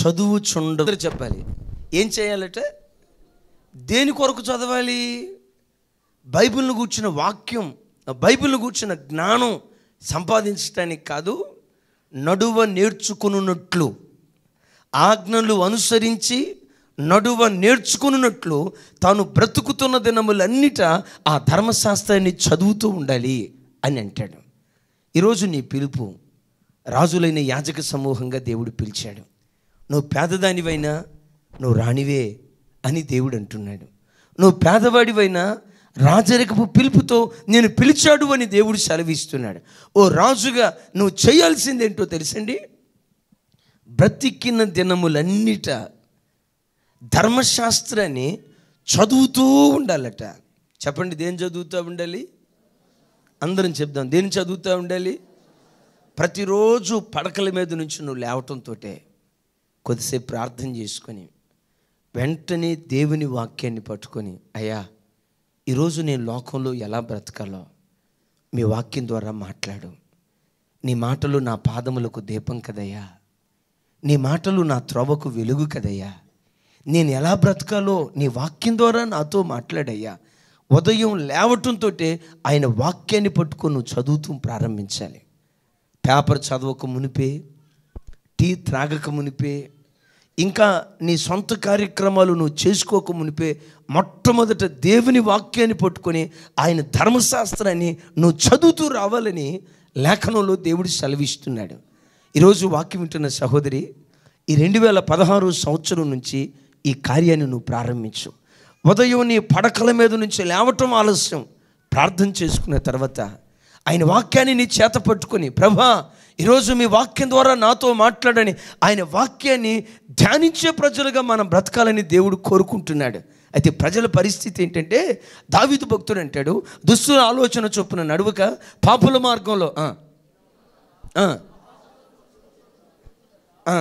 చదువుచుండ చెప్పాలి ఏం చేయాలట దేని కొరకు చదవాలి బైబిల్ను కూర్చున్న వాక్యం బైబిల్ను కూర్చున్న జ్ఞానం సంపాదించడానికి కాదు నడువ నేర్చుకున్నట్లు ఆజ్ఞలు అనుసరించి నడువ నేర్చుకున్నట్లు తాను బ్రతుకుతున్న దినములన్నిట ఆ ధర్మశాస్త్రాన్ని చదువుతూ ఉండాలి అని అంటాడు ఈరోజు నీ పిలుపు రాజులైన యాజక సమూహంగా దేవుడు పిలిచాడు నువ్వు పేదదానివైనా నువ్వు రాణివే అని దేవుడు అంటున్నాడు నువ్వు పేదవాడివైనా రాజరికపు పిలుపుతో నేను పిలిచాడు అని దేవుడు సెలవిస్తున్నాడు ఓ రాజుగా నువ్వు చేయాల్సిందేంటో తెలుసండి బ్రతికిన దినములన్నిట ధర్మశాస్త్రాన్ని చదువుతూ ఉండాలట చెప్పండి దేని చదువుతూ ఉండాలి అందరం చెప్దాం దేని చదువుతూ ఉండాలి ప్రతిరోజు పడకల మీద నుంచి నువ్వు లేవటంతో కొద్దిసేపు ప్రార్థన చేసుకొని వెంటనే దేవుని వాక్యాన్ని పట్టుకొని అయ్యా ఈరోజు నేను లోకంలో ఎలా బ్రతకాలో మీ వాక్యం ద్వారా మాట్లాడు నీ మాటలు నా పాదములకు దీపం కదయ్యా నీ మాటలు నా త్రోవకు వెలుగు కదయ్యా నేను ఎలా బ్రతకాలో నీ వాక్యం ద్వారా నాతో మాట్లాడయ్యా ఉదయం లేవటంతో ఆయన వాక్యాన్ని పట్టుకొని నువ్వు చదువుతూ ప్రారంభించాలి పేపర్ చదవక మునిపే టీ త్రాగక మునిపే ఇంకా నీ సొంత కార్యక్రమాలు నువ్వు చేసుకోక మునిపే మొట్టమొదట దేవుని వాక్యాన్ని పట్టుకొని ఆయన ధర్మశాస్త్రాన్ని నువ్వు చదువుతూ రావాలని లేఖనంలో దేవుడు సెలవిస్తున్నాడు ఈరోజు వాక్యం వింటున్న సహోదరి ఈ రెండు వేల పదహారు సంవత్సరం నుంచి ఈ కార్యాన్ని నువ్వు ప్రారంభించు ఉదయం నీ పడకల మీద నుంచి లేవటం ఆలస్యం ప్రార్థన చేసుకున్న తర్వాత ఆయన వాక్యాన్ని నీ చేత పట్టుకొని ప్రభా ఈరోజు మీ వాక్యం ద్వారా నాతో మాట్లాడని ఆయన వాక్యాన్ని ధ్యానించే ప్రజలుగా మనం బ్రతకాలని దేవుడు కోరుకుంటున్నాడు అయితే ప్రజల పరిస్థితి ఏంటంటే దావిదు భక్తుడు అంటాడు దుస్తుల ఆలోచన చొప్పున నడువక పాపుల మార్గంలో ఆ, ఆ, ఆ.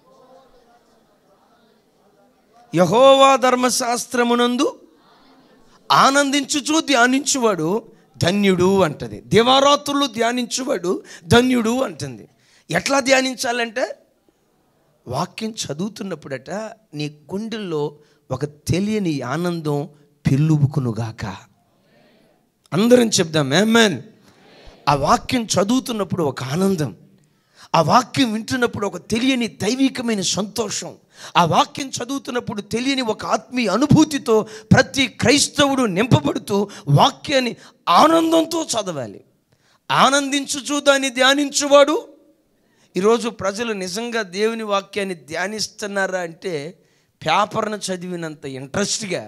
యహోవా ధర్మశాస్త్రమునందు ఆనందించుచు ధ్యానించువాడు ధన్యుడు అంటది దివారాత్రులు ధ్యానించువాడు ధన్యుడు అంటుంది ఎట్లా ధ్యానించాలంటే వాక్యం చదువుతున్నప్పుడట నీ గుండెల్లో ఒక తెలియని ఆనందం పెళ్ళుబుకునుగాక అందరం చెప్దాం మేమన్ ఆ వాక్యం చదువుతున్నప్పుడు ఒక ఆనందం ఆ వాక్యం వింటున్నప్పుడు ఒక తెలియని దైవికమైన సంతోషం ఆ వాక్యం చదువుతున్నప్పుడు తెలియని ఒక ఆత్మీయ అనుభూతితో ప్రతి క్రైస్తవుడు నింపబడుతూ వాక్యాన్ని ఆనందంతో చదవాలి ఆనందించుచు దాన్ని ధ్యానించువాడు ఈరోజు ప్రజలు నిజంగా దేవుని వాక్యాన్ని ధ్యానిస్తున్నారా అంటే పేపర్ను చదివినంత ఇంట్రెస్ట్గా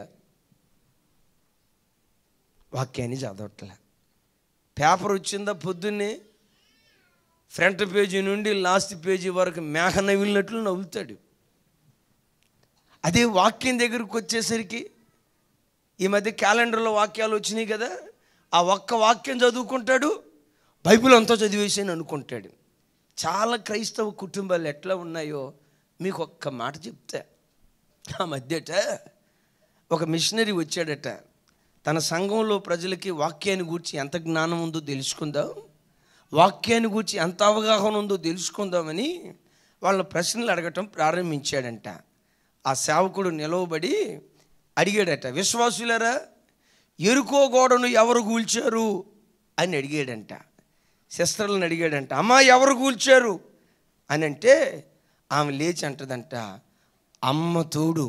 వాక్యాన్ని చదవట్లే పేపర్ వచ్చిందా పొద్దున్నే ఫ్రంట్ పేజీ నుండి లాస్ట్ పేజీ వరకు మేఘ నవ్వినట్లు నవ్వుతాడు అదే వాక్యం దగ్గరకు వచ్చేసరికి ఈ మధ్య క్యాలెండర్లో వాక్యాలు వచ్చినాయి కదా ఆ ఒక్క వాక్యం చదువుకుంటాడు బైబిల్ అంతా చదివేసాను అనుకుంటాడు చాలా క్రైస్తవ కుటుంబాలు ఎట్లా ఉన్నాయో మీకు ఒక్క మాట చెప్తా ఆ మధ్యట ఒక మిషనరీ వచ్చాడట తన సంఘంలో ప్రజలకి వాక్యాన్ని గూర్చి ఎంత జ్ఞానం ఉందో తెలుసుకుందాం వాక్యాన్ని గూర్చి ఎంత అవగాహన ఉందో తెలుసుకుందామని వాళ్ళ ప్రశ్నలు అడగటం ప్రారంభించాడంట ఆ సేవకుడు నిలవబడి అడిగాడట విశ్వాసులరా ఎరుకో గోడను ఎవరు కూల్చారు అని అడిగాడంట సిస్టర్లను అడిగాడంట అమ్మా ఎవరు కూల్చారు అని అంటే ఆమె లేచి అంటదంట అమ్మ తోడు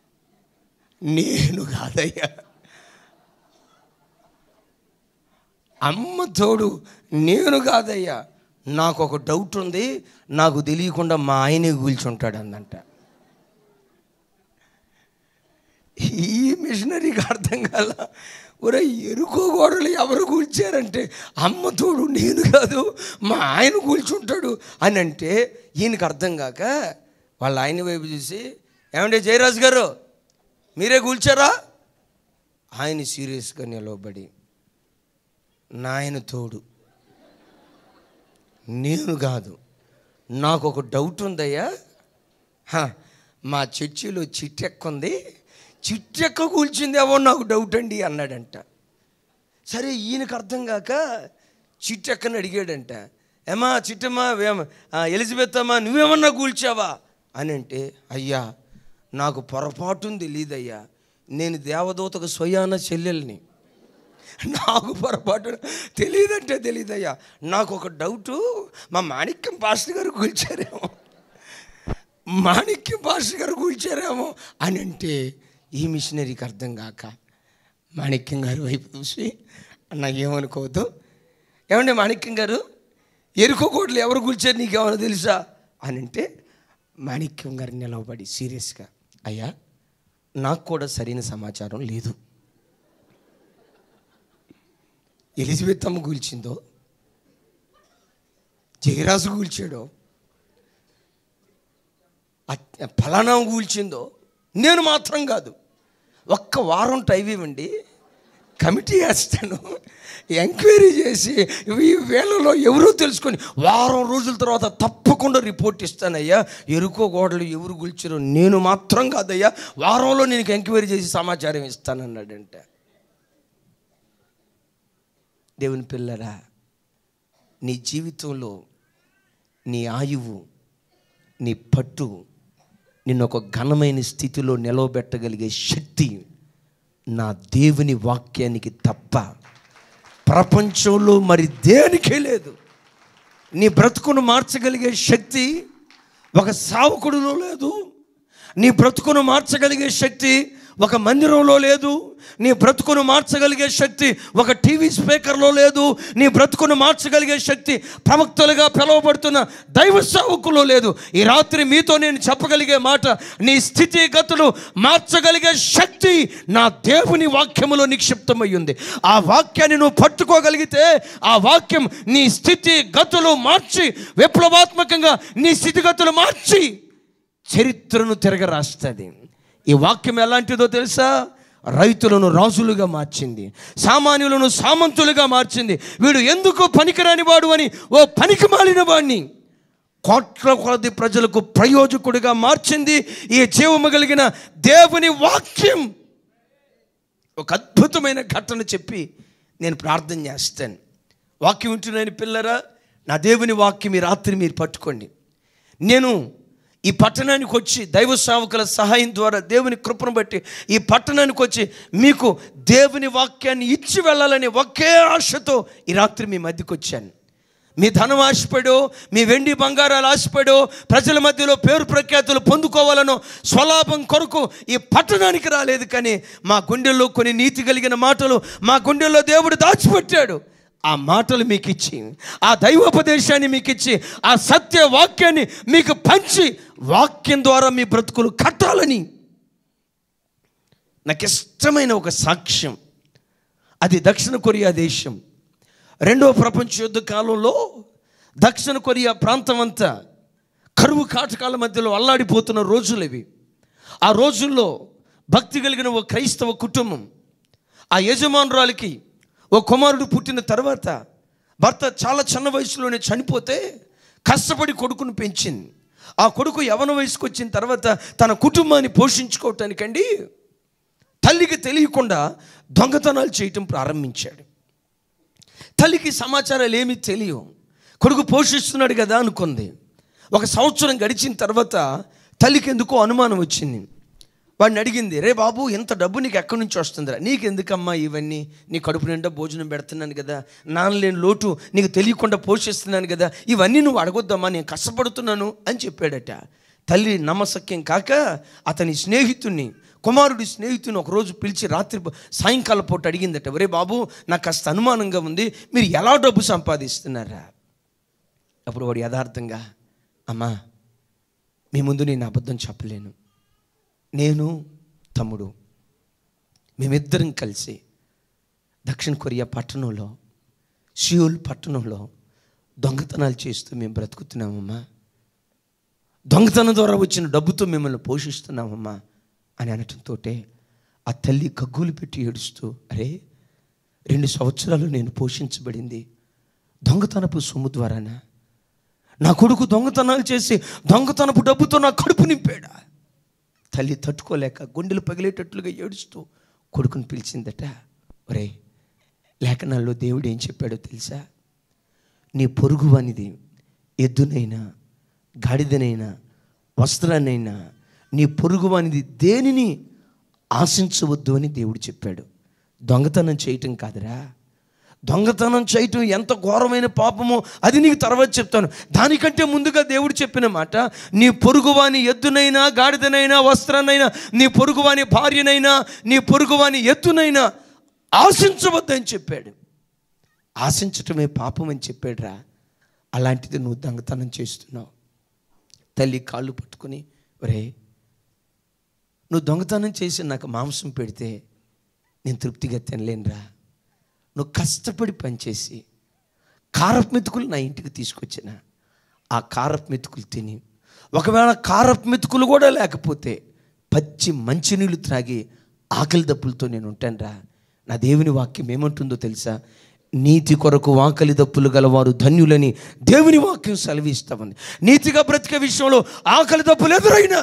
నేను కాదయ్యా అమ్మ తోడు నేను కాదయ్యా నాకు ఒక డౌట్ ఉంది నాకు తెలియకుండా మా ఆయనే కూల్చుంటాడు అందంట ఈ మిషనరీకి అర్థం కాల ఒరే ఎరుకో గోడలు ఎవరు కూల్చారంటే అమ్మ తోడు నేను కాదు మా ఆయన కూల్చుంటాడు అని అంటే ఈయనకి అర్థం కాక వాళ్ళ ఆయన వైపు చూసి ఏమంటే జయరాజు గారు మీరే కూల్చారా ఆయన సీరియస్గా నిలవబడి నాయన తోడు నేను కాదు నాకు ఒక డౌట్ ఉందయ్యా హ, మా చర్చిలో చిట్టెక్క ఉంది చిట్టెక్క కూల్చిందేమో నాకు డౌట్ అండి అన్నాడంట సరే ఈయనకు అర్థం కాక చిట్టెక్కని అడిగాడంట ఏమా చిట్టమ్మా వేమ ఆ, ఎలిజబెత్ అమ్మా నువ్వేమన్నా కూల్చావా అని అంటే అయ్యా నాకు పొరపాటుని తెలియదయ్యా నేను దేవదూతకు స్వయాన చెల్లెల్ని నాకు పొరపాటు తెలియదంటే తెలియదయ్యా నాకు ఒక డౌటు మా మాణిక్యం పాస్టర్ గారు కూల్చారేమో మాణిక్యం పాస్టర్ గారు కూల్చారేమో అని అంటే ఈ మిషనరీకి అర్థం కాక మాణిక్యం గారు వైపు చూసి అన్న ఏమనుకోవద్దు ఏమండి మాణిక్యం గారు ఎరుకోకోట్లు ఎవరు కూల్చారు నీకేమైనా తెలుసా అని అంటే మాణిక్యం గారు నిలవబడి సీరియస్గా అయ్యా నాకు కూడా సరైన సమాచారం లేదు ఎలిజబెత్ అమ్మ కూల్చిందో జయరాజు కూల్చాడో అట్- ఫలానా కూల్చిందో నేను మాత్రం కాదు ఒక్క వారం టైం ఇవ్వండి కమిటీ వేస్తాను ఎంక్వైరీ చేసి ఈ వేళలో ఎవరో తెలుసుకొని వారం రోజుల తర్వాత తప్పకుండా రిపోర్ట్ ఇస్తానయ్యా ఎరుకో గోడలు ఎవరు కూల్చారో నేను మాత్రం కాదయ్యా వారంలో నేను ఎంక్వైరీ చేసి సమాచారం ఇస్తానన్నాడంటే దేవుని పిల్లరా నీ జీవితంలో నీ ఆయువు నీ పట్టు నిన్ను ఒక ఘనమైన స్థితిలో నిలవబెట్టగలిగే శక్తి నా దేవుని వాక్యానికి తప్ప ప్రపంచంలో మరి దేనికే లేదు నీ బ్రతుకును మార్చగలిగే శక్తి ఒక సావకుడిలో లేదు నీ బ్రతుకును మార్చగలిగే శక్తి ఒక మందిరంలో లేదు నీ బ్రతుకును మార్చగలిగే శక్తి ఒక టీవీ స్పీకర్లో లేదు నీ బ్రతుకును మార్చగలిగే శక్తి ప్రవక్తలుగా పిలువబడుతున్న దైవ సేవకులో లేదు ఈ రాత్రి మీతో నేను చెప్పగలిగే మాట నీ స్థితిగతులు మార్చగలిగే శక్తి నా దేవుని వాక్యములో నిక్షిప్తమై ఉంది ఆ వాక్యాన్ని నువ్వు పట్టుకోగలిగితే ఆ వాక్యం నీ స్థితి గతులు మార్చి విప్లవాత్మకంగా నీ స్థితిగతులు మార్చి చరిత్రను తిరగరాస్తుంది ఈ వాక్యం ఎలాంటిదో తెలుసా రైతులను రాజులుగా మార్చింది సామాన్యులను సామంతులుగా మార్చింది వీడు ఎందుకు పనికిరాని వాడు అని ఓ పనికి మాలిన వాడిని కోట్ల కొలది ప్రజలకు ప్రయోజకుడిగా మార్చింది ఈ జీవము కలిగిన దేవుని వాక్యం ఒక అద్భుతమైన ఘటన చెప్పి నేను ప్రార్థన చేస్తాను వాక్యం వింటున్నాను పిల్లరా నా దేవుని వాక్యం ఈ రాత్రి మీరు పట్టుకోండి నేను ఈ పట్టణానికి వచ్చి దైవ సేవకుల సహాయం ద్వారా దేవుని కృపను బట్టి ఈ పట్టణానికి వచ్చి మీకు దేవుని వాక్యాన్ని ఇచ్చి వెళ్ళాలని ఒకే ఆశతో ఈ రాత్రి మీ మధ్యకి వచ్చాను మీ ధనం ఆశపడో మీ వెండి బంగారాలు ఆశపడో ప్రజల మధ్యలో పేరు ప్రఖ్యాతులు పొందుకోవాలనో స్వలాభం కొరకు ఈ పట్టణానికి రాలేదు కానీ మా గుండెల్లో కొన్ని నీతి కలిగిన మాటలు మా గుండెల్లో దేవుడు దాచిపెట్టాడు ఆ మాటలు మీకు ఇచ్చి ఆ దైవోపదేశాన్ని మీకు ఇచ్చి ఆ సత్య వాక్యాన్ని మీకు పంచి వాక్యం ద్వారా మీ బ్రతుకులు కట్టాలని నాకు ఇష్టమైన ఒక సాక్ష్యం అది దక్షిణ కొరియా దేశం రెండవ ప్రపంచ యుద్ధ కాలంలో దక్షిణ కొరియా ప్రాంతం అంతా కరువు కాటకాల మధ్యలో అల్లాడిపోతున్న రోజులు ఇవి ఆ రోజుల్లో భక్తి కలిగిన ఓ క్రైస్తవ కుటుంబం ఆ యజమానురాలికి ఓ కుమారుడు పుట్టిన తర్వాత భర్త చాలా చిన్న వయసులోనే చనిపోతే కష్టపడి కొడుకును పెంచింది ఆ కొడుకు యవన వయసుకు వచ్చిన తర్వాత తన కుటుంబాన్ని పోషించుకోవటానికండి తల్లికి తెలియకుండా దొంగతనాలు చేయటం ప్రారంభించాడు తల్లికి సమాచారాలు ఏమీ తెలియవు కొడుకు పోషిస్తున్నాడు కదా అనుకుంది ఒక సంవత్సరం గడిచిన తర్వాత తల్లికి ఎందుకో అనుమానం వచ్చింది వాడిని అడిగింది రే బాబు ఇంత డబ్బు నీకు ఎక్కడి నుంచి వస్తుందిరా నీకు ఎందుకమ్మా ఇవన్నీ నీ కడుపు నిండా భోజనం పెడుతున్నాను కదా నాన్నలేని లోటు నీకు తెలియకుండా పోషిస్తున్నాను కదా ఇవన్నీ నువ్వు అడగొద్దమ్మా నేను కష్టపడుతున్నాను అని చెప్పాడట తల్లి నమ్మసక్యం కాక అతని స్నేహితుణ్ణి కుమారుడి స్నేహితుని ఒకరోజు పిలిచి రాత్రి సాయంకాలం పూట అడిగిందట ఒరే బాబు నాకు కాస్త అనుమానంగా ఉంది మీరు ఎలా డబ్బు సంపాదిస్తున్నారా అప్పుడు వాడు యథార్థంగా అమ్మా మీ ముందు నేను అబద్ధం చెప్పలేను నేను తమ్ముడు మేమిద్దరం కలిసి దక్షిణ కొరియా పట్టణంలో సియోల్ పట్టణంలో దొంగతనాలు చేస్తూ మేము బ్రతుకుతున్నామమ్మా దొంగతనం ద్వారా వచ్చిన డబ్బుతో మిమ్మల్ని పోషిస్తున్నామమ్మా అని అనటంతో ఆ తల్లి గగ్గులు పెట్టి ఏడుస్తూ అరే రెండు సంవత్సరాలు నేను పోషించబడింది దొంగతనపు సొమ్ము ద్వారానా నా కొడుకు దొంగతనాలు చేసి దొంగతనపు డబ్బుతో నా కడుపు నింపాడా తల్లి తట్టుకోలేక గుండెలు పగిలేటట్లుగా ఏడుస్తూ కొడుకుని పిలిచిందట ఒరే లేఖనాల్లో దేవుడు ఏం చెప్పాడో తెలుసా నీ పొరుగు అనేది ఎద్దునైనా గాడిదనైనా వస్త్రాన్నైనా నీ పొరుగువానిది దేనిని ఆశించవద్దు అని దేవుడు చెప్పాడు దొంగతనం చేయటం కాదురా దొంగతనం చేయటం ఎంత ఘోరమైన పాపమో అది నీకు తర్వాత చెప్తాను దానికంటే ముందుగా దేవుడు చెప్పిన మాట నీ పొరుగువాని ఎద్దునైనా గాడిదనైనా వస్త్రాన్నైనా నీ పొరుగువాని భార్యనైనా నీ పొరుగువాని ఎత్తునైనా ఆశించవద్దని చెప్పాడు ఆశించటమే పాపం అని చెప్పాడురా అలాంటిది నువ్వు దొంగతనం చేస్తున్నావు తల్లి కాళ్ళు పట్టుకుని ఒరే నువ్వు దొంగతనం చేసి నాకు మాంసం పెడితే నేను తృప్తిగా తినలేనురా నువ్వు కష్టపడి పనిచేసి కారపు మెతుకులు నా ఇంటికి తీసుకొచ్చిన ఆ కారపు మెతుకులు తిని ఒకవేళ కారపు మెతుకులు కూడా లేకపోతే పచ్చి మంచినీళ్ళు త్రాగి ఆకలి దప్పులతో నేను ఉంటానురా నా దేవుని వాక్యం ఏమంటుందో తెలుసా నీతి కొరకు ఆకలి దప్పులు గలవారు ధన్యులని దేవుని వాక్యం సెలవిస్తామని నీతిగా బ్రతికే విషయంలో ఆకలి దప్పులు ఎదురైనా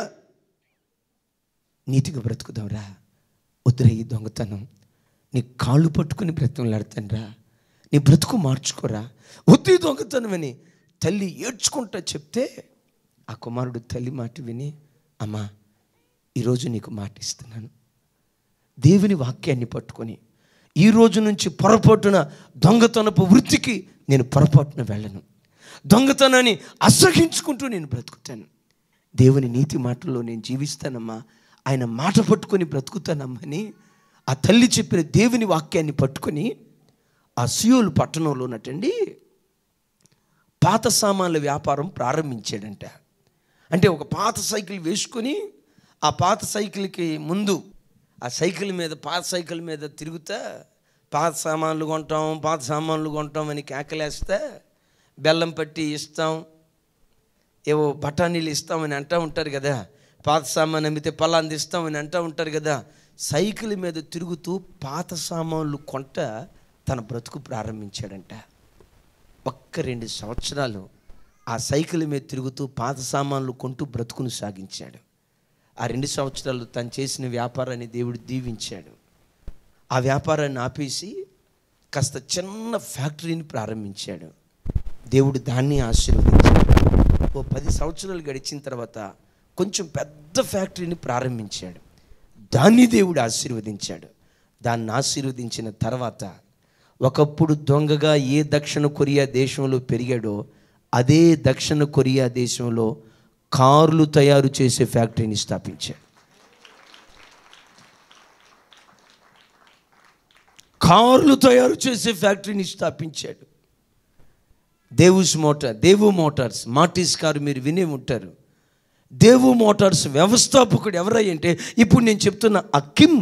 నీతిగా బ్రతుకుదాంరా వద్దురా ఈ దొంగతనం నీ కాళ్ళు పట్టుకుని బ్రతంలాడతానరా నీ బ్రతుకు మార్చుకోరా వద్దు ఈ దొంగతనం అని తల్లి ఏడ్చుకుంటా చెప్తే ఆ కుమారుడు తల్లి మాట విని అమ్మా ఈరోజు నీకు మాట ఇస్తున్నాను దేవుని వాక్యాన్ని పట్టుకొని ఈ రోజు నుంచి పొరపాటున దొంగతనపు వృత్తికి నేను పొరపాటున వెళ్ళను దొంగతనాన్ని అసహించుకుంటూ నేను బ్రతుకుతాను దేవుని నీతి మాటల్లో నేను జీవిస్తానమ్మా ఆయన మాట పట్టుకొని బ్రతుకుతానమ్మని ఆ తల్లి చెప్పిన దేవుని వాక్యాన్ని పట్టుకొని ఆ సియోలు పట్టణంలో ఉన్నట్టండి పాత సామాన్ల వ్యాపారం ప్రారంభించాడంట అంటే ఒక పాత సైకిల్ వేసుకొని ఆ పాత సైకిల్కి ముందు ఆ సైకిల్ మీద పాత సైకిల్ మీద తిరుగుతా పాత సామాన్లు కొంటాం పాత సామాన్లు కొంటాం అని కేకలేస్తే బెల్లం పట్టి ఇస్తాం ఏవో బఠానీలు ఇస్తామని అంటూ ఉంటారు కదా పాత సామాన్ అమ్మితే పలాంది ఇస్తామని అంటూ ఉంటారు కదా సైకిల్ మీద తిరుగుతూ పాత సామాన్లు కొంట తన బ్రతుకు ప్రారంభించాడంట ఒక్క రెండు సంవత్సరాలు ఆ సైకిల్ మీద తిరుగుతూ పాత సామాన్లు కొంటూ బ్రతుకును సాగించాడు ఆ రెండు సంవత్సరాలు తను చేసిన వ్యాపారాన్ని దేవుడు దీవించాడు ఆ వ్యాపారాన్ని ఆపేసి కాస్త చిన్న ఫ్యాక్టరీని ప్రారంభించాడు దేవుడు దాన్ని ఆశీర్వదించాడు ఓ పది సంవత్సరాలు గడిచిన తర్వాత కొంచెం పెద్ద ఫ్యాక్టరీని ప్రారంభించాడు దాన్ని దేవుడు ఆశీర్వదించాడు దాన్ని ఆశీర్వదించిన తర్వాత ఒకప్పుడు దొంగగా ఏ దక్షిణ కొరియా దేశంలో పెరిగాడో అదే దక్షిణ కొరియా దేశంలో కార్లు తయారు చేసే ఫ్యాక్టరీని స్థాపించాడు కార్లు తయారు చేసే ఫ్యాక్టరీని స్థాపించాడు Daewoo's motor Daewoo Motors Matiz car మీరు వినే ఉంటారు దేవు మోటార్స్ వ్యవస్థాపకుడు ఎవరయ్యంటే ఇప్పుడు నేను చెప్తున్న అకిమ్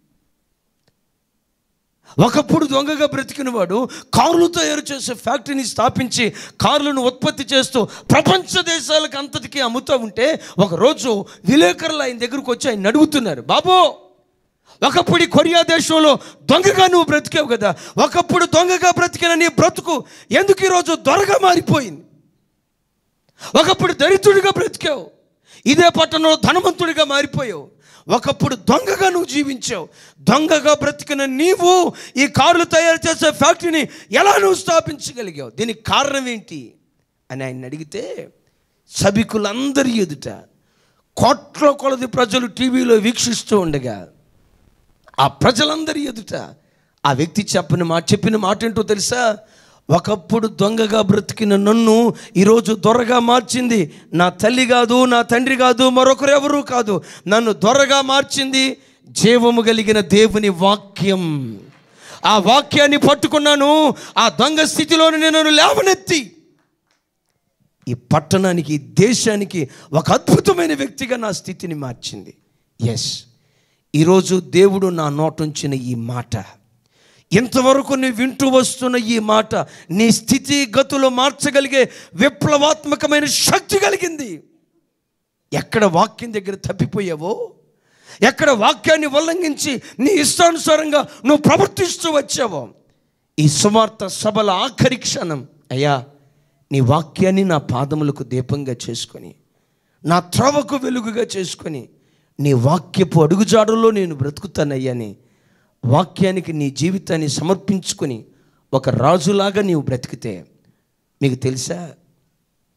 ఒకప్పుడు దొంగగా బ్రతికిన వాడు కార్లు తయారు చేసే ఫ్యాక్టరీని స్థాపించి కార్లను ఉత్పత్తి చేస్తూ ప్రపంచ దేశాలకు అంతటికి అమ్ముతూ ఉంటే ఒకరోజు విలేకరులు ఆయన దగ్గరకు వచ్చి ఆయన అడుగుతున్నారు బాబో ఒకప్పుడు ఈ కొరియా దేశంలో దొంగగా నువ్వు బ్రతికావు కదా ఒకప్పుడు దొంగగా బ్రతికిన నీ బ్రతుకు ఎందుకు ఈరోజు దొరగా మారిపోయింది ఒకప్పుడు దరిద్రుడిగా బ్రతికావు ఇదే పట్టణంలో ధనవంతుడిగా మారిపోయావు ఒకప్పుడు దొంగగా నువ్వు జీవించావు దొంగగా బ్రతికిన నీవు ఈ కార్లు తయారు చేసే ఫ్యాక్టరీని ఎలా నువ్వు స్థాపించగలిగావు దీనికి కారణం ఏంటి అని ఆయన అడిగితే సభికులందరి ఎదుట కోట్ల కొలది ప్రజలు టీవీలో వీక్షిస్తూ ఉండగా ఆ ప్రజలందరి ఎదుట ఆ వ్యక్తి చెప్పిన మాట చెప్పిన మాట ఏంటో తెలుసా ఒకప్పుడు దొంగగా బ్రతికిన నన్ను ఈరోజు దొరగా మార్చింది నా తల్లి కాదు నా తండ్రి కాదు మరొకరు ఎవరు కాదు నన్ను దొరగా మార్చింది జీవము కలిగిన దేవుని వాక్యం ఆ వాక్యాన్ని పట్టుకున్నాను ఆ దొంగ స్థితిలోని నేను లేవనెత్తి ఈ పట్టణానికి ఈ దేశానికి ఒక అద్భుతమైన వ్యక్తిగా నా స్థితిని మార్చింది ఎస్ ఈరోజు దేవుడు నా నోటుంచిన ఈ మాట ఇంతవరకు నీ వింటూ వస్తున్న ఈ మాట నీ స్థితి గతులు మార్చగలిగే విప్లవాత్మకమైన శక్తి కలిగింది ఎక్కడ వాక్యం దగ్గర తప్పిపోయావో ఎక్కడ వాక్యాన్ని ఉల్లంఘించి నీ ఇష్టానుసారంగా నువ్వు ప్రవర్తిస్తూ వచ్చావో ఈ సువార్త సభల ఆఖరి క్షణం అయ్యా నీ వాక్యాన్ని నా పాదములకు దీపంగా చేసుకొని నా త్రవకు వెలుగుగా చేసుకొని నీ వాక్యపు అడుగుజాడల్లో నేను బ్రతుకుతానయ్యని వాక్యానికి నీ జీవితాన్ని సమర్పించుకొని ఒక రాజులాగా నీవు బ్రతికితే మీకు తెలుసా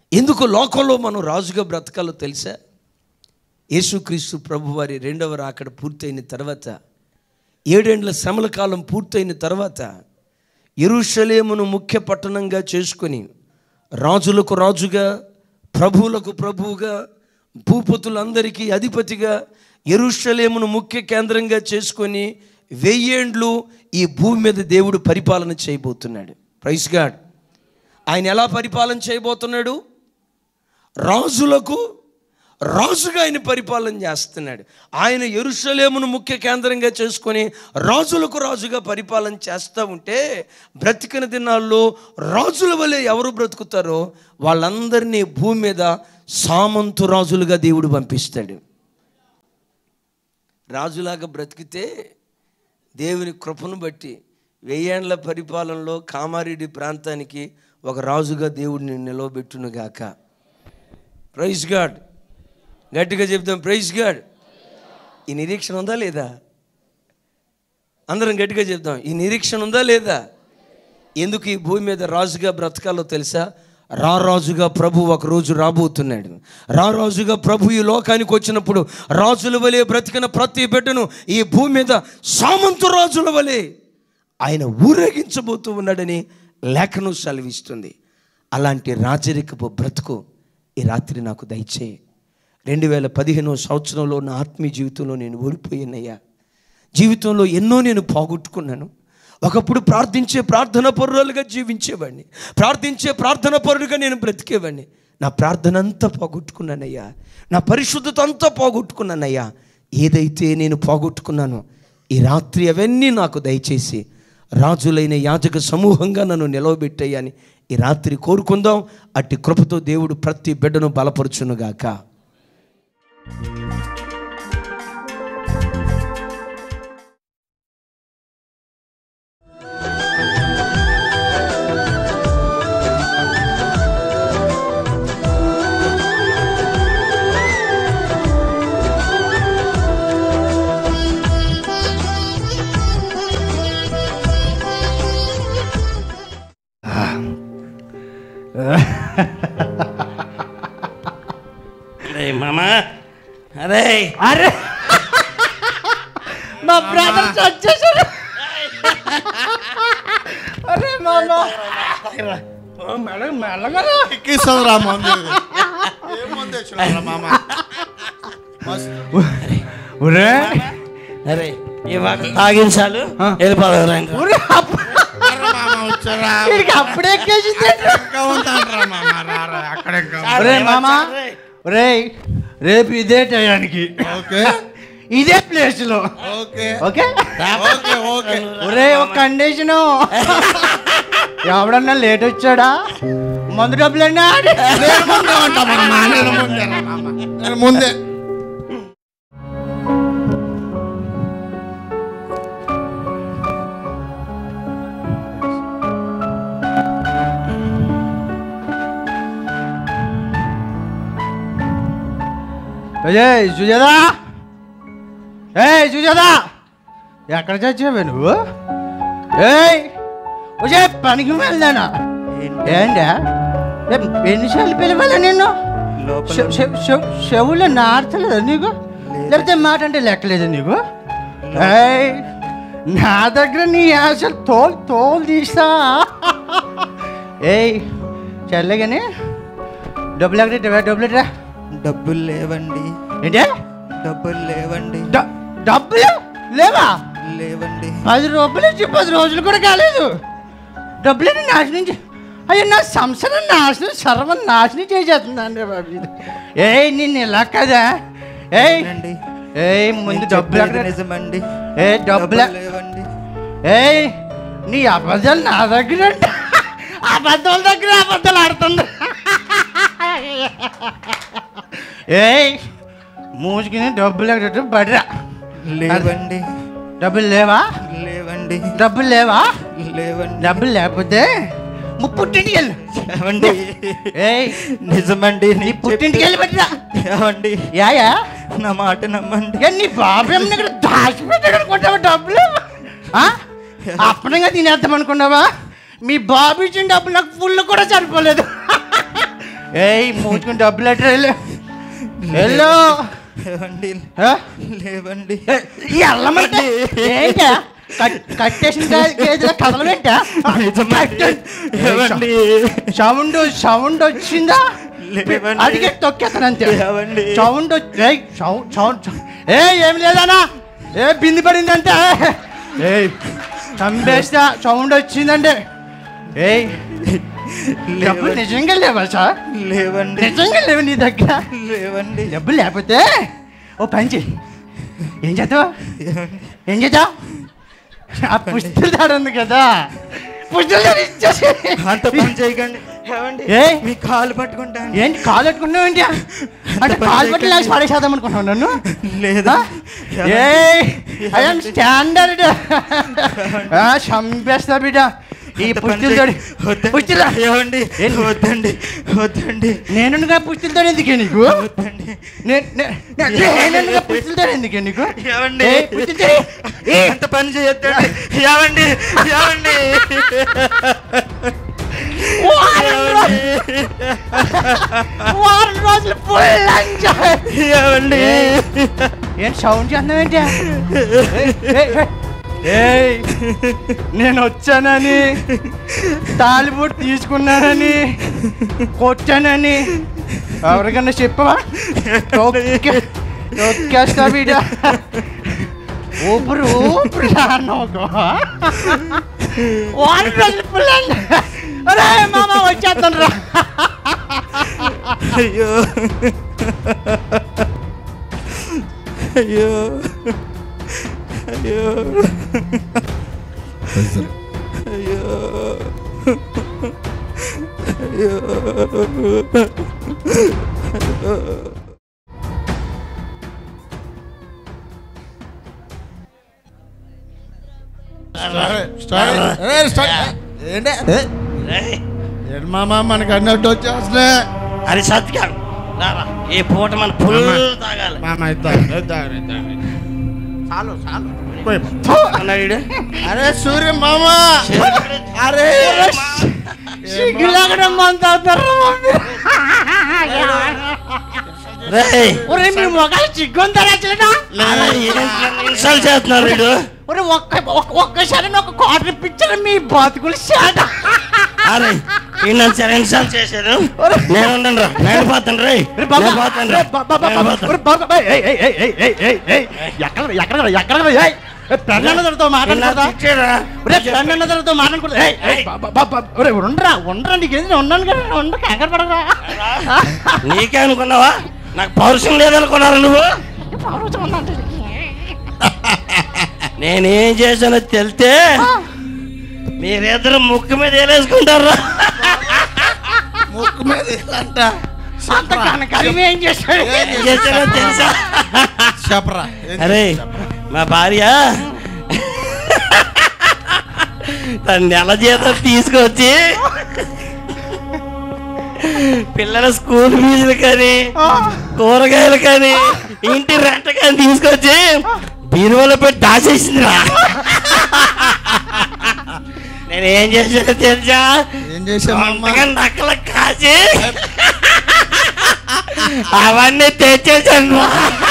ఎందుకు లోకంలో మనం రాజుగా బ్రతకాలో తెలుసా యేసుక్రీస్తు ప్రభువారి రెండవ రాకడ పూర్తయిన తర్వాత ఏడేండ్ల శ్రమల కాలం పూర్తయిన తర్వాత ఎరుషలేమును ముఖ్య పట్టణంగా చేసుకొని రాజులకు రాజుగా ప్రభువులకు ప్రభువుగా భూపతులందరికీ అధిపతిగా ఎరుషలేమును ముఖ్య కేంద్రంగా చేసుకొని వెయ్యేండ్లు ఈ భూమి మీద దేవుడు పరిపాలన చేయబోతున్నాడు ప్రైస్ గాడ్ ఆయన ఎలా పరిపాలన చేయబోతున్నాడు రాజులకు రాజుగా ఆయన పరిపాలన చేస్తున్నాడు ఆయన ఎరుషలేమును ముఖ్య కేంద్రంగా చేసుకొని రాజులకు రాజుగా పరిపాలన చేస్తూ ఉంటే బ్రతికిన దినాల్లో రాజుల వలె ఎవరు బ్రతుకుతారో వాళ్ళందరినీ భూమి మీద సామంతు రాజులుగా దేవుడు పంపిస్తాడు రాజులాగా బ్రతికితే దేవుని కృపను బట్టి వెయ్యేండ్ల పరిపాలనలో కామారెడ్డి ప్రాంతానికి ఒక రాజుగా దేవుడిని నిలవబెట్టునుగాక ప్రైజ్ గాడ్ గట్టిగా చెప్తాం ప్రైజ్ గాడ్ ఈ నిరీక్షణ ఉందా లేదా అందరం గట్టిగా చెప్తాం ఈ నిరీక్షణ ఉందా లేదా ఎందుకు ఈ భూమి మీద రాజుగా బ్రతకాలో తెలుసా రారాజుగా ప్రభు ఒక రోజు రాబోతున్నాడు రారాజుగా ప్రభు ఈ లోకానికి వచ్చినప్పుడు రాజుల వలె బ్రతికిన ప్రతి బిడ్డను ఈ భూమి మీద సామంతు రాజుల వలె ఆయన ఊరేగించబోతూ ఉన్నాడని లేఖనం సెలవిస్తుంది అలాంటి రాజరికపు బ్రతుకు ఈ రాత్రి నాకు దయచేయి రెండు వేల పదిహేనో సంవత్సరంలో నా ఆత్మీయ జీవితంలో నేను ఓడిపోయానయ్యా జీవితంలో ఎన్నో నేను పోగొట్టుకున్నాను ఒకప్పుడు ప్రార్థించే ప్రార్థన పరులుగా జీవించేవాడిని ప్రార్థించే ప్రార్థన పరులుగా నేను బ్రతికేవాడిని నా ప్రార్థన అంతా పోగొట్టుకున్నానయ్యా నా పరిశుద్ధత అంతా పోగొట్టుకున్నానయ్యా ఏదైతే నేను పోగొట్టుకున్నానో ఈ రాత్రి అవన్నీ నాకు దయచేసి రాజులైన యాజక సమూహంగా నన్ను నిలవబెట్టయ్యని ఈ రాత్రి కోరుకుందాం అట్టి కృపతో దేవుడు ప్రతి బిడ్డను బలపరచునుగాక అరే మామా అరే అరే మా బ్రదర్స్ వచ్చేసారు అరే మామ ఓ మెల్లగా మెల్లగా రా. ఎక్కిస్తుందిరా మందు ఏం మందు తెచ్చినావురా మామ మస్తు. ఒరే అరే ఇవాళ తాగించాలు వెళ్ళిపోదాం ఒరే అప్ప- అరే మామ వచ్చారా వీడికి అప్పుడే ఎక్కేసింది ఇంకా ఉంటాడురా మామ రారా అక్కడ ఇంకా ఒరే మామ ఒరే రేపు ఇదే టయానికి ఓకే ఇదే ప్లేస్ లో ఓకే ఓకే ఓకే ఓకే ఒరే ఒక కండిషను ఎవడన్నా లేట్ వచ్చాడా మందు డబ్బులన్నా నేను ముందే ఉంటా మామ నేను ముందే రా మామ నేను ముందే ఏయ్ సుజాదా ఏయ్ సుజాదా ఎక్కడ చచ్చావే నువ్వు ఏయ్ ఒజే పనికి వెళ్దానా ఏంటా ఏ- ఎన్నిసార్లు పిలవాలా నిన్ను చె- చె- చె- చెవులో నార్చలేదా నీకు లేకపోతే మాట అంటే లెక్కలేదు నీకు ఏయ్ నా దగ్గర నీ అసలు తోలు తోలు తీస్తా ఏయ్ చల్లగానే డబ్బులు ఎక్కడ డబ్బులు ఎట్రా డబ్బులు లేవండి ఏంటే డబ్బులు లేవండి డ- డబ్బులు లేవా లేవండి పది రూపాయలు ఇచ్చి పది రోజులు కూడా కాలేదు డబ్బులని నాశనం చే అయ్యో నా సంసారం నాశనం సర్వం నాశనం చేసేస్తుందండి బాబు ఇది ఏయ్ నిన్ను ఇలా కదా ఏయ్ అవునండి. ఏయ్ ముందు నేను డబ్బులు చెప్పేది ఎక్కడ నిజమండి ఏ డబ్బులు డబ్బులు లేవండి ఏయ్ నీ అబద్ధాలు నా దగ్గర అంట. అబద్ధాల దగ్గర అబద్ధాలు ఆడుతుంది ఏయ్ మూసుకుని డబ్బులు ఎక్కడ బడిరా లేవండి డబ్బులు లేవా లేవండి డబ్బులు లేవా లేవండి డబ్బులు లేకపోతే ము- పుట్టింటికి వెళ్ళు ఏమండి ఏయ్ నిజమండి నీ నీ పుట్టింటికి వెళ్ళి పెట్టిరా ఏమండి యాయా నా మాట నమ్మండి ఏ నీ బాబేం ఇక్కడ దాచిపెట్టాడు అనుకుంటావా డబ్బులు ఆ? అప్పనంగా తినేద్దాం అనుకున్నావా మీ బాబు ఇచ్చిన డబ్బులు నాకు ఫుల్ కూడా సరిపోలేదు ఏయ్ మూసుకుని డబ్బులు ఎట్రా వెళ్ళు వెళ్ళు లేవండి ఆ? లేవండి ఈ అల్లమంటే ఏంటా కట్- కట్టేసిన గా- గేదెల కదలవేంటా లేవండి సౌండ్ సౌండ్ వచ్చిందా లేవండి. అడిగే తొక్కేస్తాను అంతే లేవండి. సౌండ్ వచ్చి- ఏయ్, సౌండ్ సౌండ్ సౌండ్. ఏ ఏం లేదనా ఏ బింది పడిందంటే ఏ చంపేస్తా సౌండ్ వచ్చిందంటే ఏయ్ డబ్బులు లేవండి నిజంగా లేవా సార్ లేవండి నిజంగా లేవు నీ దగ్గర లేవండి డబ్బులు లేకపోతే ఓ పని చెయ్యి ఏం చేద్దావు ఏం చేద్దాం ఆ పుస్తలు తాడుంది కదా పుస్తలు తాడు ఇచ్చేసి అంత పని చేయకండి ఏవండి ఏ? మీ కాలు పట్టుకుంటాను ఏంటి కాలు పెట్టుకున్నావు ఏంటి అంటే పని కాలు పట్టి చేయకండి. లాగి పడేసేద్దాం అనుకున్నావు నన్ను లేదా ఏ ఐఎమ్ స్టాండర్డ్ చంపేస్తా బిడ్డ ఈ అంత పని పుస్తలు చేయ- తోడి వద్దండి. పుస్తలు ఏవండి ఏంటి? వద్దండి వద్దండి నేనుగా పుస్తలు తోడు ఎందుకే నీకు వద్దండి నే- నే- నే- నేనుగా పుస్తలు తోడు ఎందుకే నీకు ఏవండి ఏ, పుస్తలు తోడు. ఏ, అంత పని చేయొద్దండి ఏవండి ఏవండి వారం రోజులు వారం రోజులు ఫుల్ ఎంజాయ్ ఏవండి ఏం సౌండ్ చేస్తున్నావు ఏంటి ఏయ్ నేను వచ్చానని తాలిబోట్ తీసుకున్నానని కొట్టానని ఎవరికన్నా చెప్పవా తొక్కే- తొక్కేస్తా బిడ్డ ఊపిరి ఊపిరి రానోకో వారం రోజులు ఫుల్ ఎంజాయ్ అరే మామ వచ్చేస్తాను రా అయ్యో అయ్యో అయ్యో అయ్యో ఏంటి రేయ్, ఏంటి మామ మనకి అన్నట్టు వచ్చేస్తున్నా అది సత్యం రారా ఈ పూట మన ఫుల్ తాగాలి మామ ఇద్దాం ఇద్దాం ఇద్దాం చాలు చాలు పోయి. అన్నాడు అరే సూర్య మామ అరే సిగ్గులాగడం మంత రేయ్ ఒరే మీ మొగాలు సిగ్గుంటారా చిల్లడా ఇన్సల్ట్ చేస్తున్నారు వీడు ఒరే ఒక్క ఒక్క- ఒక్కసారి ఒక క్వార్టర్ ఇప్పించారు మీ బతుకులు శాట అరే ఈ నన్ను సరే ఇన్సల్ట్ చేశారు నేను ఉండండి రా నేను పోతాను రే నేను పోతాను రా నేను పోతాను. ఎక్కడ ఎక్కడ ఎక్కడ పెన్నతో మాట్లాడతా ఇచ్చారా? ఒరే పెన్నతో మాట్లాడకూడదు ఏయ్, ఏయ్, బా, బా, బా, బా, ఒరే ఉండరా ఉండరా నీకు ఏది ఉన్నాను కదా ఉండ కంగారు పడరా నీకే అనుకున్నావా నాకు పౌరుషం లేదనుకున్నారా నువ్వు నేనేం చేశానో తెలితే మీరిద్దరు ముక్కు మీద వేలేసుకుంటారా ముక్కు మీద ఇలాంట అంత కనకాలం ఏం చేశాడు ఏం చేశానో తెలుసా చెప్పరా ఏం అరే చెప్పరా? మా భార్య తన నెల జీతం తీసుకొచ్చి పిల్లల స్కూల్ ఫీజులు కానీ కూరగాయలు కానీ ఇంటి రెంట్ కానీ తీసుకొచ్చి బీరువాలో పెట్టి దాచేసిందిరా నేను ఏం చేసానో తెలుసా ఏం చేసామమ్మా వంటగా నక్కల కాసి అవన్నీ తెచ్చేసాను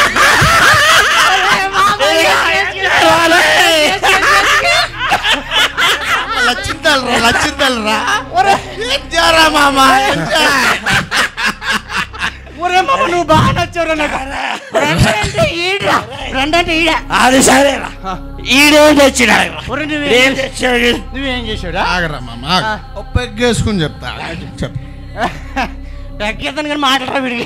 లచ్చింతలరా లచ్చింతలరా ఏం చేయరా మామ ఏం చేయ? ఒరే మామ నువ్వు బాగా నచ్చావురా నాకు ఫ్రెండ్ అంటే ఈడ ఫ్రెండ్ అంటే ఈడ అది సరేరా ఈడేం తెచ్చినాడు ఒరే ఏం నువ్వేం తెచ్చాడు నువ్వేం చేశాడా ఆగరా మామ ఆగు. ఓ పెగ్గేసుకుని చెప్తా చెప్పు తగ్గేతాను కానీ మాట్లాడరా వీడికి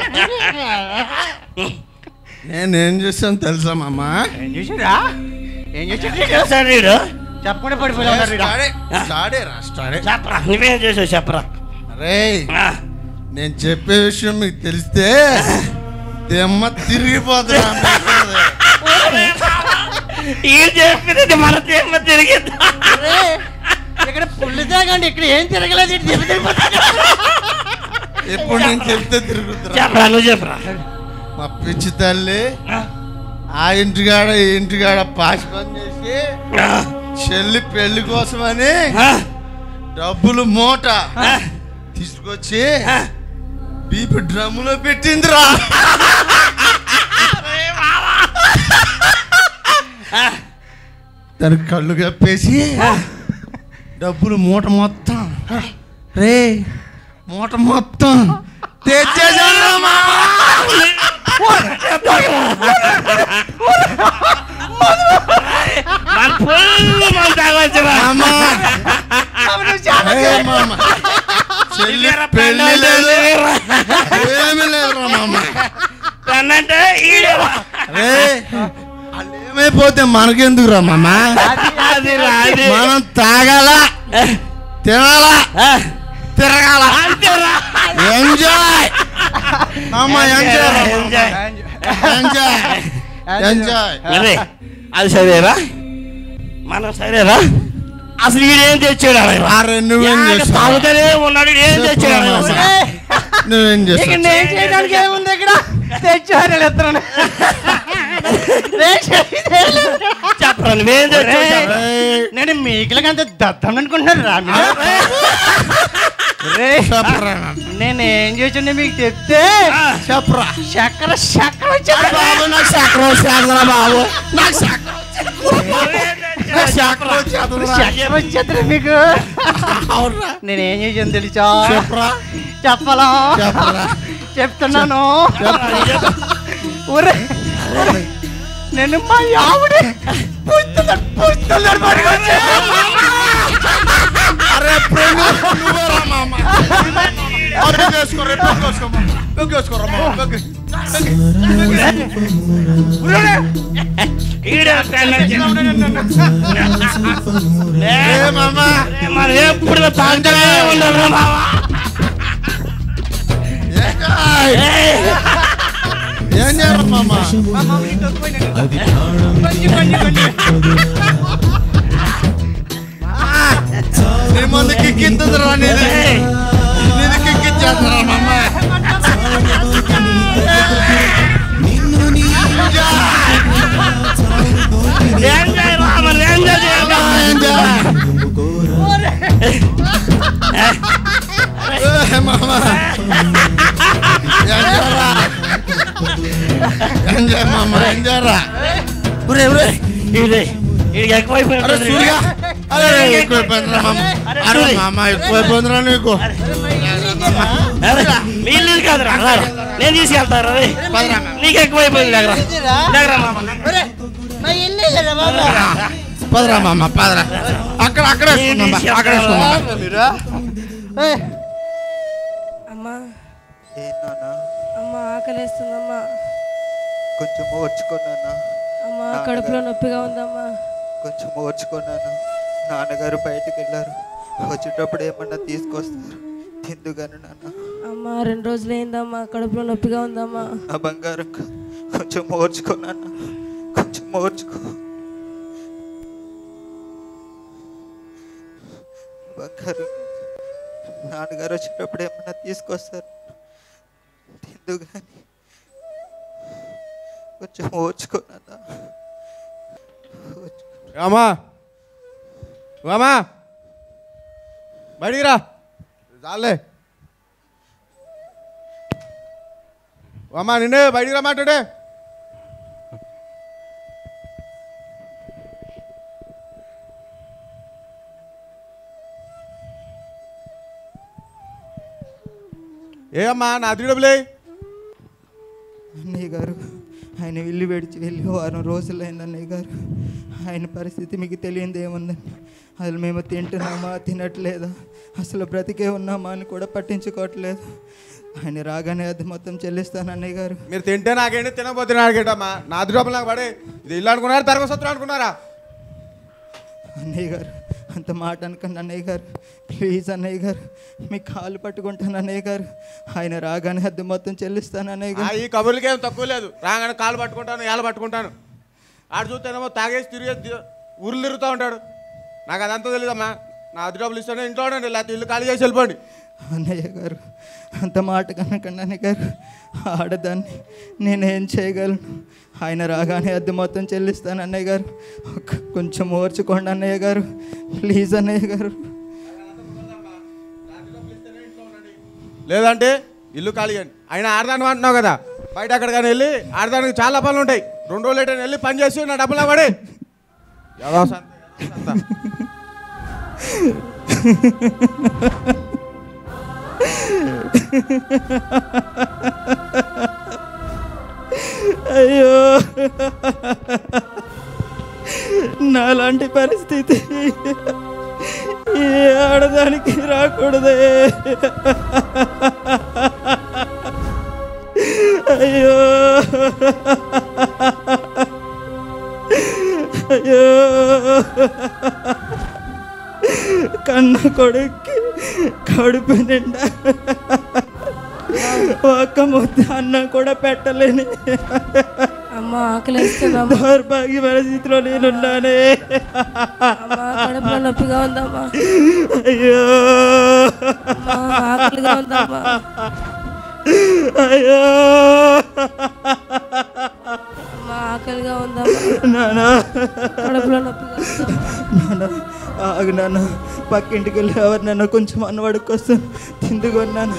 నేనేం చేశాను తెలుసా మామ ఏం చేశాడా ఏం చేశాడు చేస్తాడు వీడు చెప్పకుండా పడిపోయి ఉన్నారు ఈడ. స్టాడే, స్టాడే రా, స్టాడే. చెప్పరా నువ్వేం చేసావు చెప్పరా అరే ఆ, నేను చెప్పే విషయం మీకు తెలిస్తే దెమ్మ తిరిగిపోతున్నా ఈడు చెప్పింది మన తీర్మ తిరిగింది ఒరే, ఇక్కడ పుల్లు తాగండి ఇక్కడ ఏం తిరగలేదు ఇటు దెబ్బ తిరిగిపోతాడు. ఎప్పుడు నేను చెప్తే తిరుగుతున్నా చెప్పరా నువ్వు చెప్పరా మా పిచ్చి తల్లి ఆ, ఆ ఇంటికాడ ఈ ఇంటికాడ పాసి పని చేసి ఆ, చెల్లి పెళ్లి కోసమని ఆ, డబ్బులు మూట ఆ, తీసుకొచ్చి ఆ. బీపీ డ్రమ్ములో పెట్టిందిరా దానికి కళ్ళు కప్పేసి డబ్బులు మూట మొత్తం రే మూట మొత్తం తెచ్చేసాను రా మామ. మన ఫుల్ మన తాగొచ్చురా మామ. ఏ మామ. చెల్లి పెళ్లి లేదు ఏమీ లేదురా మామ అంటే ఈడేరా రే వాళ్ళు ఏమైపోతే మనకెందుకురా మామ అది రా, అది. మనం తాగాల తినాలా తిరగాల అంతేరా ఎంజాయ్ అమ్మ ఎంజాయ్ రా మామ. ఎంజాయ్. ఎంజాయ్ ఎంజాయ్ అరే అది సరేరా మనం సరేరా అసలు వీడేం తెచ్చాడు అలా అరే నువ్వేం చేస్తావు తాగుతూనే ఉన్నాడు వీడు ఏం తెచ్చాడు అలా అసలు నువ్వేం ఇక చేస్తావు నేను చేయడానికి ఏముంది ఇక్కడ తెచ్చారు ఇద్దరు చెప్పరా నువ్వేం తెచ్చావు చెప్పరా. నేను మీకులకంత దద్దం అనుకుంటున్నారు రా మీరు? రేయ్, చెప్పరా నేను ఏం చేసిండే మీకు చెప్తే చెప్పరా చక్కెర చక్కెర వచ్చేది బాబు నాకు చక్రం వచ్చేదిరా బాబు నాకు చక్రం చక్రం వచ్చేదిరా చక్కెర వచ్చేది మీకు అవునరా నేను ఏం చేసాను తెలుసా చెప్పరా చెప్పలా చెప్పరా చెప్తున్నాను ఊరే ఊరే. నేను మా ఆవిడ పుస్తలు పుస్తలు అరే ప్రేమ నువ్వేరా మామ అరే చేసుకో రే పెగ్గేసుకో పెగ్గేసుకోరా మామ పెగ్గే ఈడే ఏ మామ మనం ఎప్పుడు తాగుతూనే ఉండాలి బావా ఎంజాయ్ ఏం చేయరు మామ నీ ముందు కిక్కింతుందిరా నీది నీది కిక్కిచ్చేస్తారా మామ ఎంజాయ్ రా మరి ఎంజాయ్ చేయాలి ఎంజాయ్ ఏ మామ ఎంజాయ్ రా ఎంజాయ్ మామ ఎంజాయ్ రా ఒరే ఒరే ఇది ఇది అరే ఎక్కువైపోయింది సూర్య అరే ఎక్కువైపోయిందిరా మామ అరే మామ ఎక్కువైపోయిందిరా నీకు నీళ్ళు కాదురా రా. నేను తీసుకెళ్తారా రే పదరా మామ. నీకు ఎక్కువైపోయింది దగ్గర దగ్గర మామ పదరా మామ పదరా అక్కడ అక్కడ వేసుకుందాం బా, అక్కడ వేసుకుందాం బా. అమ్మా ఏ నాన్న అమ్మా ఆకలేస్తుందమ్మా కొంచెం ఓర్చుకున్నాను అమ్మా కడుపులో నొప్పిగా ఉందమ్మా కొంచెం ఓర్చుకున్నాను నాన్నగారు బయటికి వెళ్ళారు వచ్చేటప్పుడు ఏమన్నా తీసుకొస్తారు తిందుగాను నాన్న అమ్మా రెండు రోజులు అయిందమ్మా కడుపులో నొప్పిగా ఉందమ్మా నా బంగారం కా- కొంచెం ఓర్చుకున్నాను కొంచెం ఓర్చుకో బంగారు నాన్నగారు వచ్చేటప్పుడు ఏమన్నా తీసుకొస్తారు తిందు కానీ కొంచెం ఓర్చుకున్నా రామా రామా బయటికి రా చాలే రామా నిన్నే బయటికి రమ్మంటాడే ఏ అమ్మా నా అతికి డబ్బులే అన్నయ్య గారు ఆయన ఇల్లు విడిచి వెళ్ళి వారం రోజులైంది అన్నయ్య గారు ఆయన పరిస్థితి మీకు తెలియంది ఏముందండి అసలు మేము తింటున్నామా తినట్లేదా అసలు బ్రతికే ఉన్నామా అని కూడా పట్టించుకోవట్లేదు ఆయన రాగానే అది మొత్తం చెల్లిస్తాను అన్నయ్య గారు మీరు తింటే నాకేంటి తినకపోతే నాకేంటమ్మా నా అతి డబ్బులు నాకు పడే ఇది ఇల్లు అనుకున్నారా తరగతి సత్రం అనుకున్నారా అన్నయ్య గారు అంత మాట అనుకోండి అన్నయ్య గారు ప్లీజ్ అన్నయ్య గారు మీ కాలు పట్టుకుంటాను అన్నయ్య గారు ఆయన రాగానే అది మొత్తం చెల్లిస్తాను అన్నయ్య ఆ, గారు ఈ కబుర్లకి ఏం తక్కువ లేదు రాగానే కాలు పట్టుకుంటాను ఏళ్ళ పట్టుకుంటాను ఆడు చూస్తేనేమో తాగేసి తిరిగేసి ఊర్లు తిరుగుతూ ఉంటాడు నాకు అదంతా తెలియదమ్మా నా అతి డబ్బులు ఇస్తానే ఇంట్లో ఉండండి లేకపోతే ఇల్లు ఖాళీ చేసి వెళ్ళిపోండి అన్నయ్య గారు అంత మాట కనకండి అన్నయ్య గారు ఆడదాన్ని నేనేం చేయగలను ఆయన రాగానే అద్దె మొత్తం చెల్లిస్తాను అన్నయ్య గారు ఒక్క కొంచెం ఓర్చుకోండి అన్నయ్య గారు ప్లీజ్ అన్నయ్య గారు లేదంటే ఇల్లు ఖాళీ చేయండి ఆయన ఆడదాని అంటున్నావు కదా బయట అక్కడికైనా వెళ్ళి ఆడదానికి చాలా పనులు ఉంటాయి రెండు రోజులు ఎటైనా వెళ్ళి పని చేసి నా డబ్బులు పడి ఏదో సంత, సంత. అయ్యో నాలాంటి పరిస్థితి ఏ ఆడదానికి రాకూడదే అయ్యో అయ్యో కన్న కొడుక్కి కడుపు నిండా ఒక్క ముద్ద అన్నం కూడా పెట్టలేని అమ్మ ఆకలిస్తుందమ్మా దౌర్భాగ్య పరిస్థితిలో నేనున్నానే అమ్మ కడుపులో నొప్పిగా ఉందమ్మా అయ్యో అమ్మ ఆకలిగా ఉందమ్మా అయ్యో అమ్మ ఆకలిగా ఉందమ్మా నానా కడుపులో నొప్పిగా ఉందమ్మా నాన్న ఆగు నాన్న పక్కింటికి వెళ్ళి ఎవరు నన్ను కొంచెం అన్నవాడికి వస్తాను తిందుకొన్నాను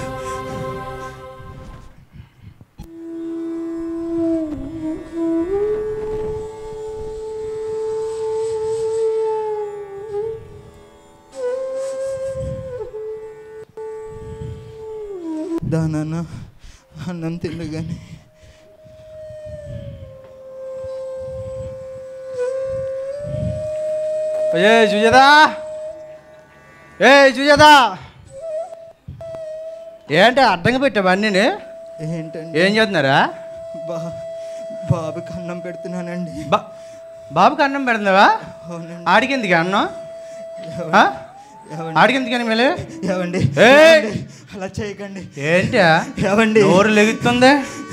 దానాన్న అన్నం తిందు కానీ ఏ జుజదా ఏ జుజదా ఏంటి అడ్డంగా పెట్టావు అన్నీ ఏంటండి ఏం చేస్తున్నారా బా బాబుకి అన్నం పెడుతున్నానండి బా బాబుకి అన్నం పెడుతున్నావా అవునండి ఆడికి ఎందుకు అన్నం ఆ? ఆడికి ఎందుకని మళ్ళీ ఏవండి ఏయ్! ఏవండి? అలా చేయకండి ఏంటి ఏవండి నోరు లెగుతుంది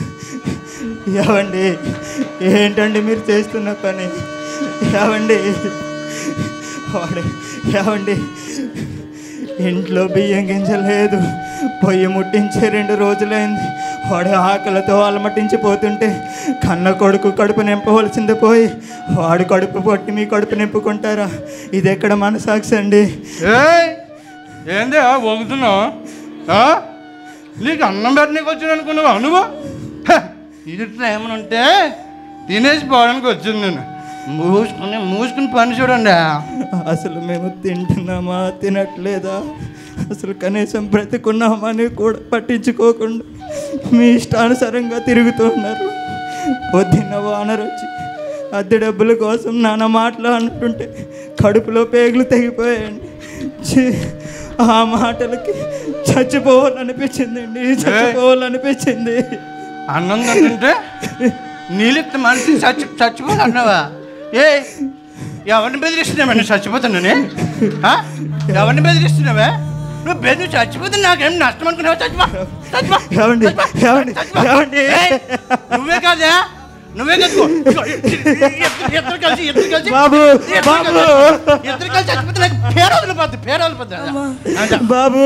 ఏవండి ఏంటండి మీరు చేస్తున్న పని ఏవండి వాడు ఏవండి ఇంట్లో బియ్యం గింజ లేదు పొయ్యి ముట్టించే రెండు రోజులైంది వాడు ఆకలితో అలమటించిపోతుంటే కన్న కొడుకు కడుపు నింపవలసింది పోయి వాడు కడుపు పొట్టి మీ కడుపు నింపుకుంటారా ఇది ఎక్కడ మనసాక్షి అండి ఏయ్ ఏంది వంగుతున్నావు నీకు అన్నం పెట్టడానికి వచ్చాను అనుకున్నావా నువ్వు హ, ఇది ఏమైనా ఉంటే తినేసి పోవడానికి వచ్చింది నేను మూసుకుని మూసుకుని పని చూడండి అసలు మేము తింటున్నామా తినట్లేదా అసలు కనీసం బ్రతికున్నామా అని కూడా పట్టించుకోకుండా మీ ఇష్టానుసారంగా తిరుగుతున్నారు పొద్దున్న వానరు వచ్చి అద్దె డబ్బుల కోసం నాన్న మాటలు అంటుంటే కడుపులో పేగులు తెగిపోయాయండి ఛీ, ఆ మాటలకి చచ్చిపోవాలనిపించిందండి చచ్చిపోవాలనిపించింది అన్నం తింటుంటే నీళ్ళెత్తి మనిషి చచ్చి చచ్చిపోయి అన్నావా ఏ ఎవరిని బెదిరిస్తున్నావా నేను చచ్చిపోతున్నానే ఆ? ఎవరిని బెదిరిస్తున్నావా నువ్వు బెదిరి చచ్చిపోతే నాకేం నష్టం అనుకున్నావా చచ్చిపో చచ్చిపో ఏమండి చచ్చిపో. ఏమండి ఏమండి ఏయ్, నువ్వే కాదా నువ్వే కదుకో ఇద్దరు కలిసి ఇద్దరు కలిసి బాబు ఇద్దరు బాబు కలిసి- ఇద్దరు కలిసి చచ్చిపోతే నాకు పేరు వదిలిపోద్ది పేరు వదిలిపోద్ది అంట. బాబు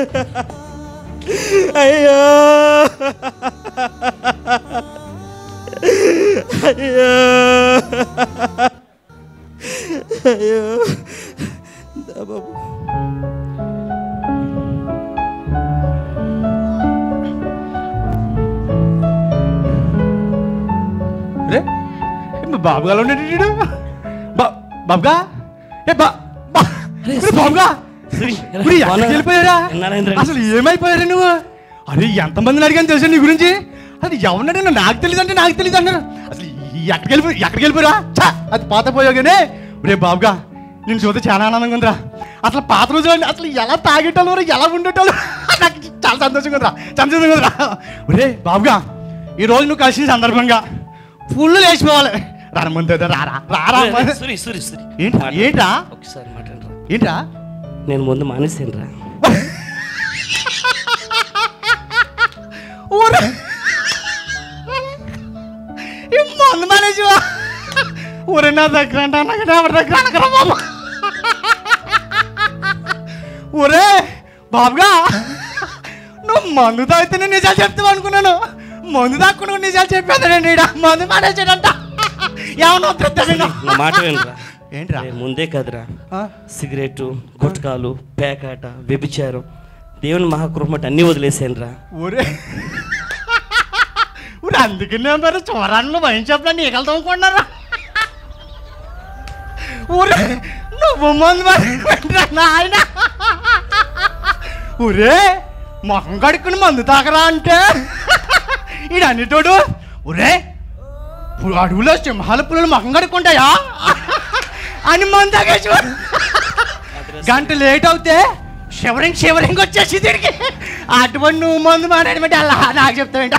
అయ్యో అయ్యో అయ్యో దా బాబు రే ఏ బాబు గారు ఉన్నాడు వీడు? బా- బాబుగా ఏ బా బా- ఒరే బాబుగా ఒరే ఎక్కడికి వెళ్ళిపోయారా నరేంద్ర. అసలు ఏమైపోయారు నువ్వు అరే ఎంతమందిని అడిగాను తెలుసా నీ గురించి అది ఎవరినైనా నాకు తెలియదు అంటే నాకు తెలియదు అన్నారు అసలు ఈ ఎక్కడికి వెళ్ళిపోయి ఎక్కడికి వెళ్ళిపోయారా ఛా, అది పాత పోయాగానే రే బాబుగా నేను చూస్తే చాలా ఆనందంగా ఉందిరా అసలు పాత రోజులు అసలు ఎలా తాగేటోళ్ళు ఎలా ఉండేటోళ్ళు నాకు చాలా సంతోషంగా ఉందిరా సంతోషంగా ఉందిరా ఒరే బాబుగా ఈ రోజు నువ్వు కలిసిన సందర్భంగా ఫుల్ లేచిపోవాలి రానమంతే రారా రారా సూరి సూరి సూరి ఏంట్రా ఏంట్రా ఒకసారి మాట్లాడరా ఏంట్రా నేను ముందు మానేసానురా ఊరే ఈ మందు మానేసివా ఊరే నా దగ్గర అంటే నాకు ఎవరి దగ్గర అనకరా బాబు ఊరే బాబుగా నువ్వు మందు తాగితే నేను నిజాలు చెప్తావు అనుకున్నాను మందు తాక్కుని నిజాలు చెప్పేదానండి ఈడ. మందు మానేసాడంట ఏమన్నా వద్దు నా మాట వినరా ఏంట్రా నేను ముందే కదరా ఆ? సిగరెట్ గుట్కాలు పేకాట వ్యభిచారం దేవుని మహాకృపమటి అన్నీ వదిలేసాను రా ఊరే ఊరే అందుకనే మరి చూరాన్ని భయం చెప్పిన నీకలు తమ్ముకున్నారా ఊరే నువ్వు మందు మరి నాయన ఊరే మొహం కడుక్కుని మందు తాకరా అంటే ఈడు అన్నిటోడు ఊరే ఇప్పుడు అడవులో సింహాల పుల్లలు మొహం కడుక్కుంటాయా అని మందు తాగేసి గంట లేట్ అవుతే షివరింగ్ షివరింగ్ వచ్చేసి తిరిగి అటువంటి నువ్వు మందు మానేటువంటి అలా నాకు చెప్తావేంట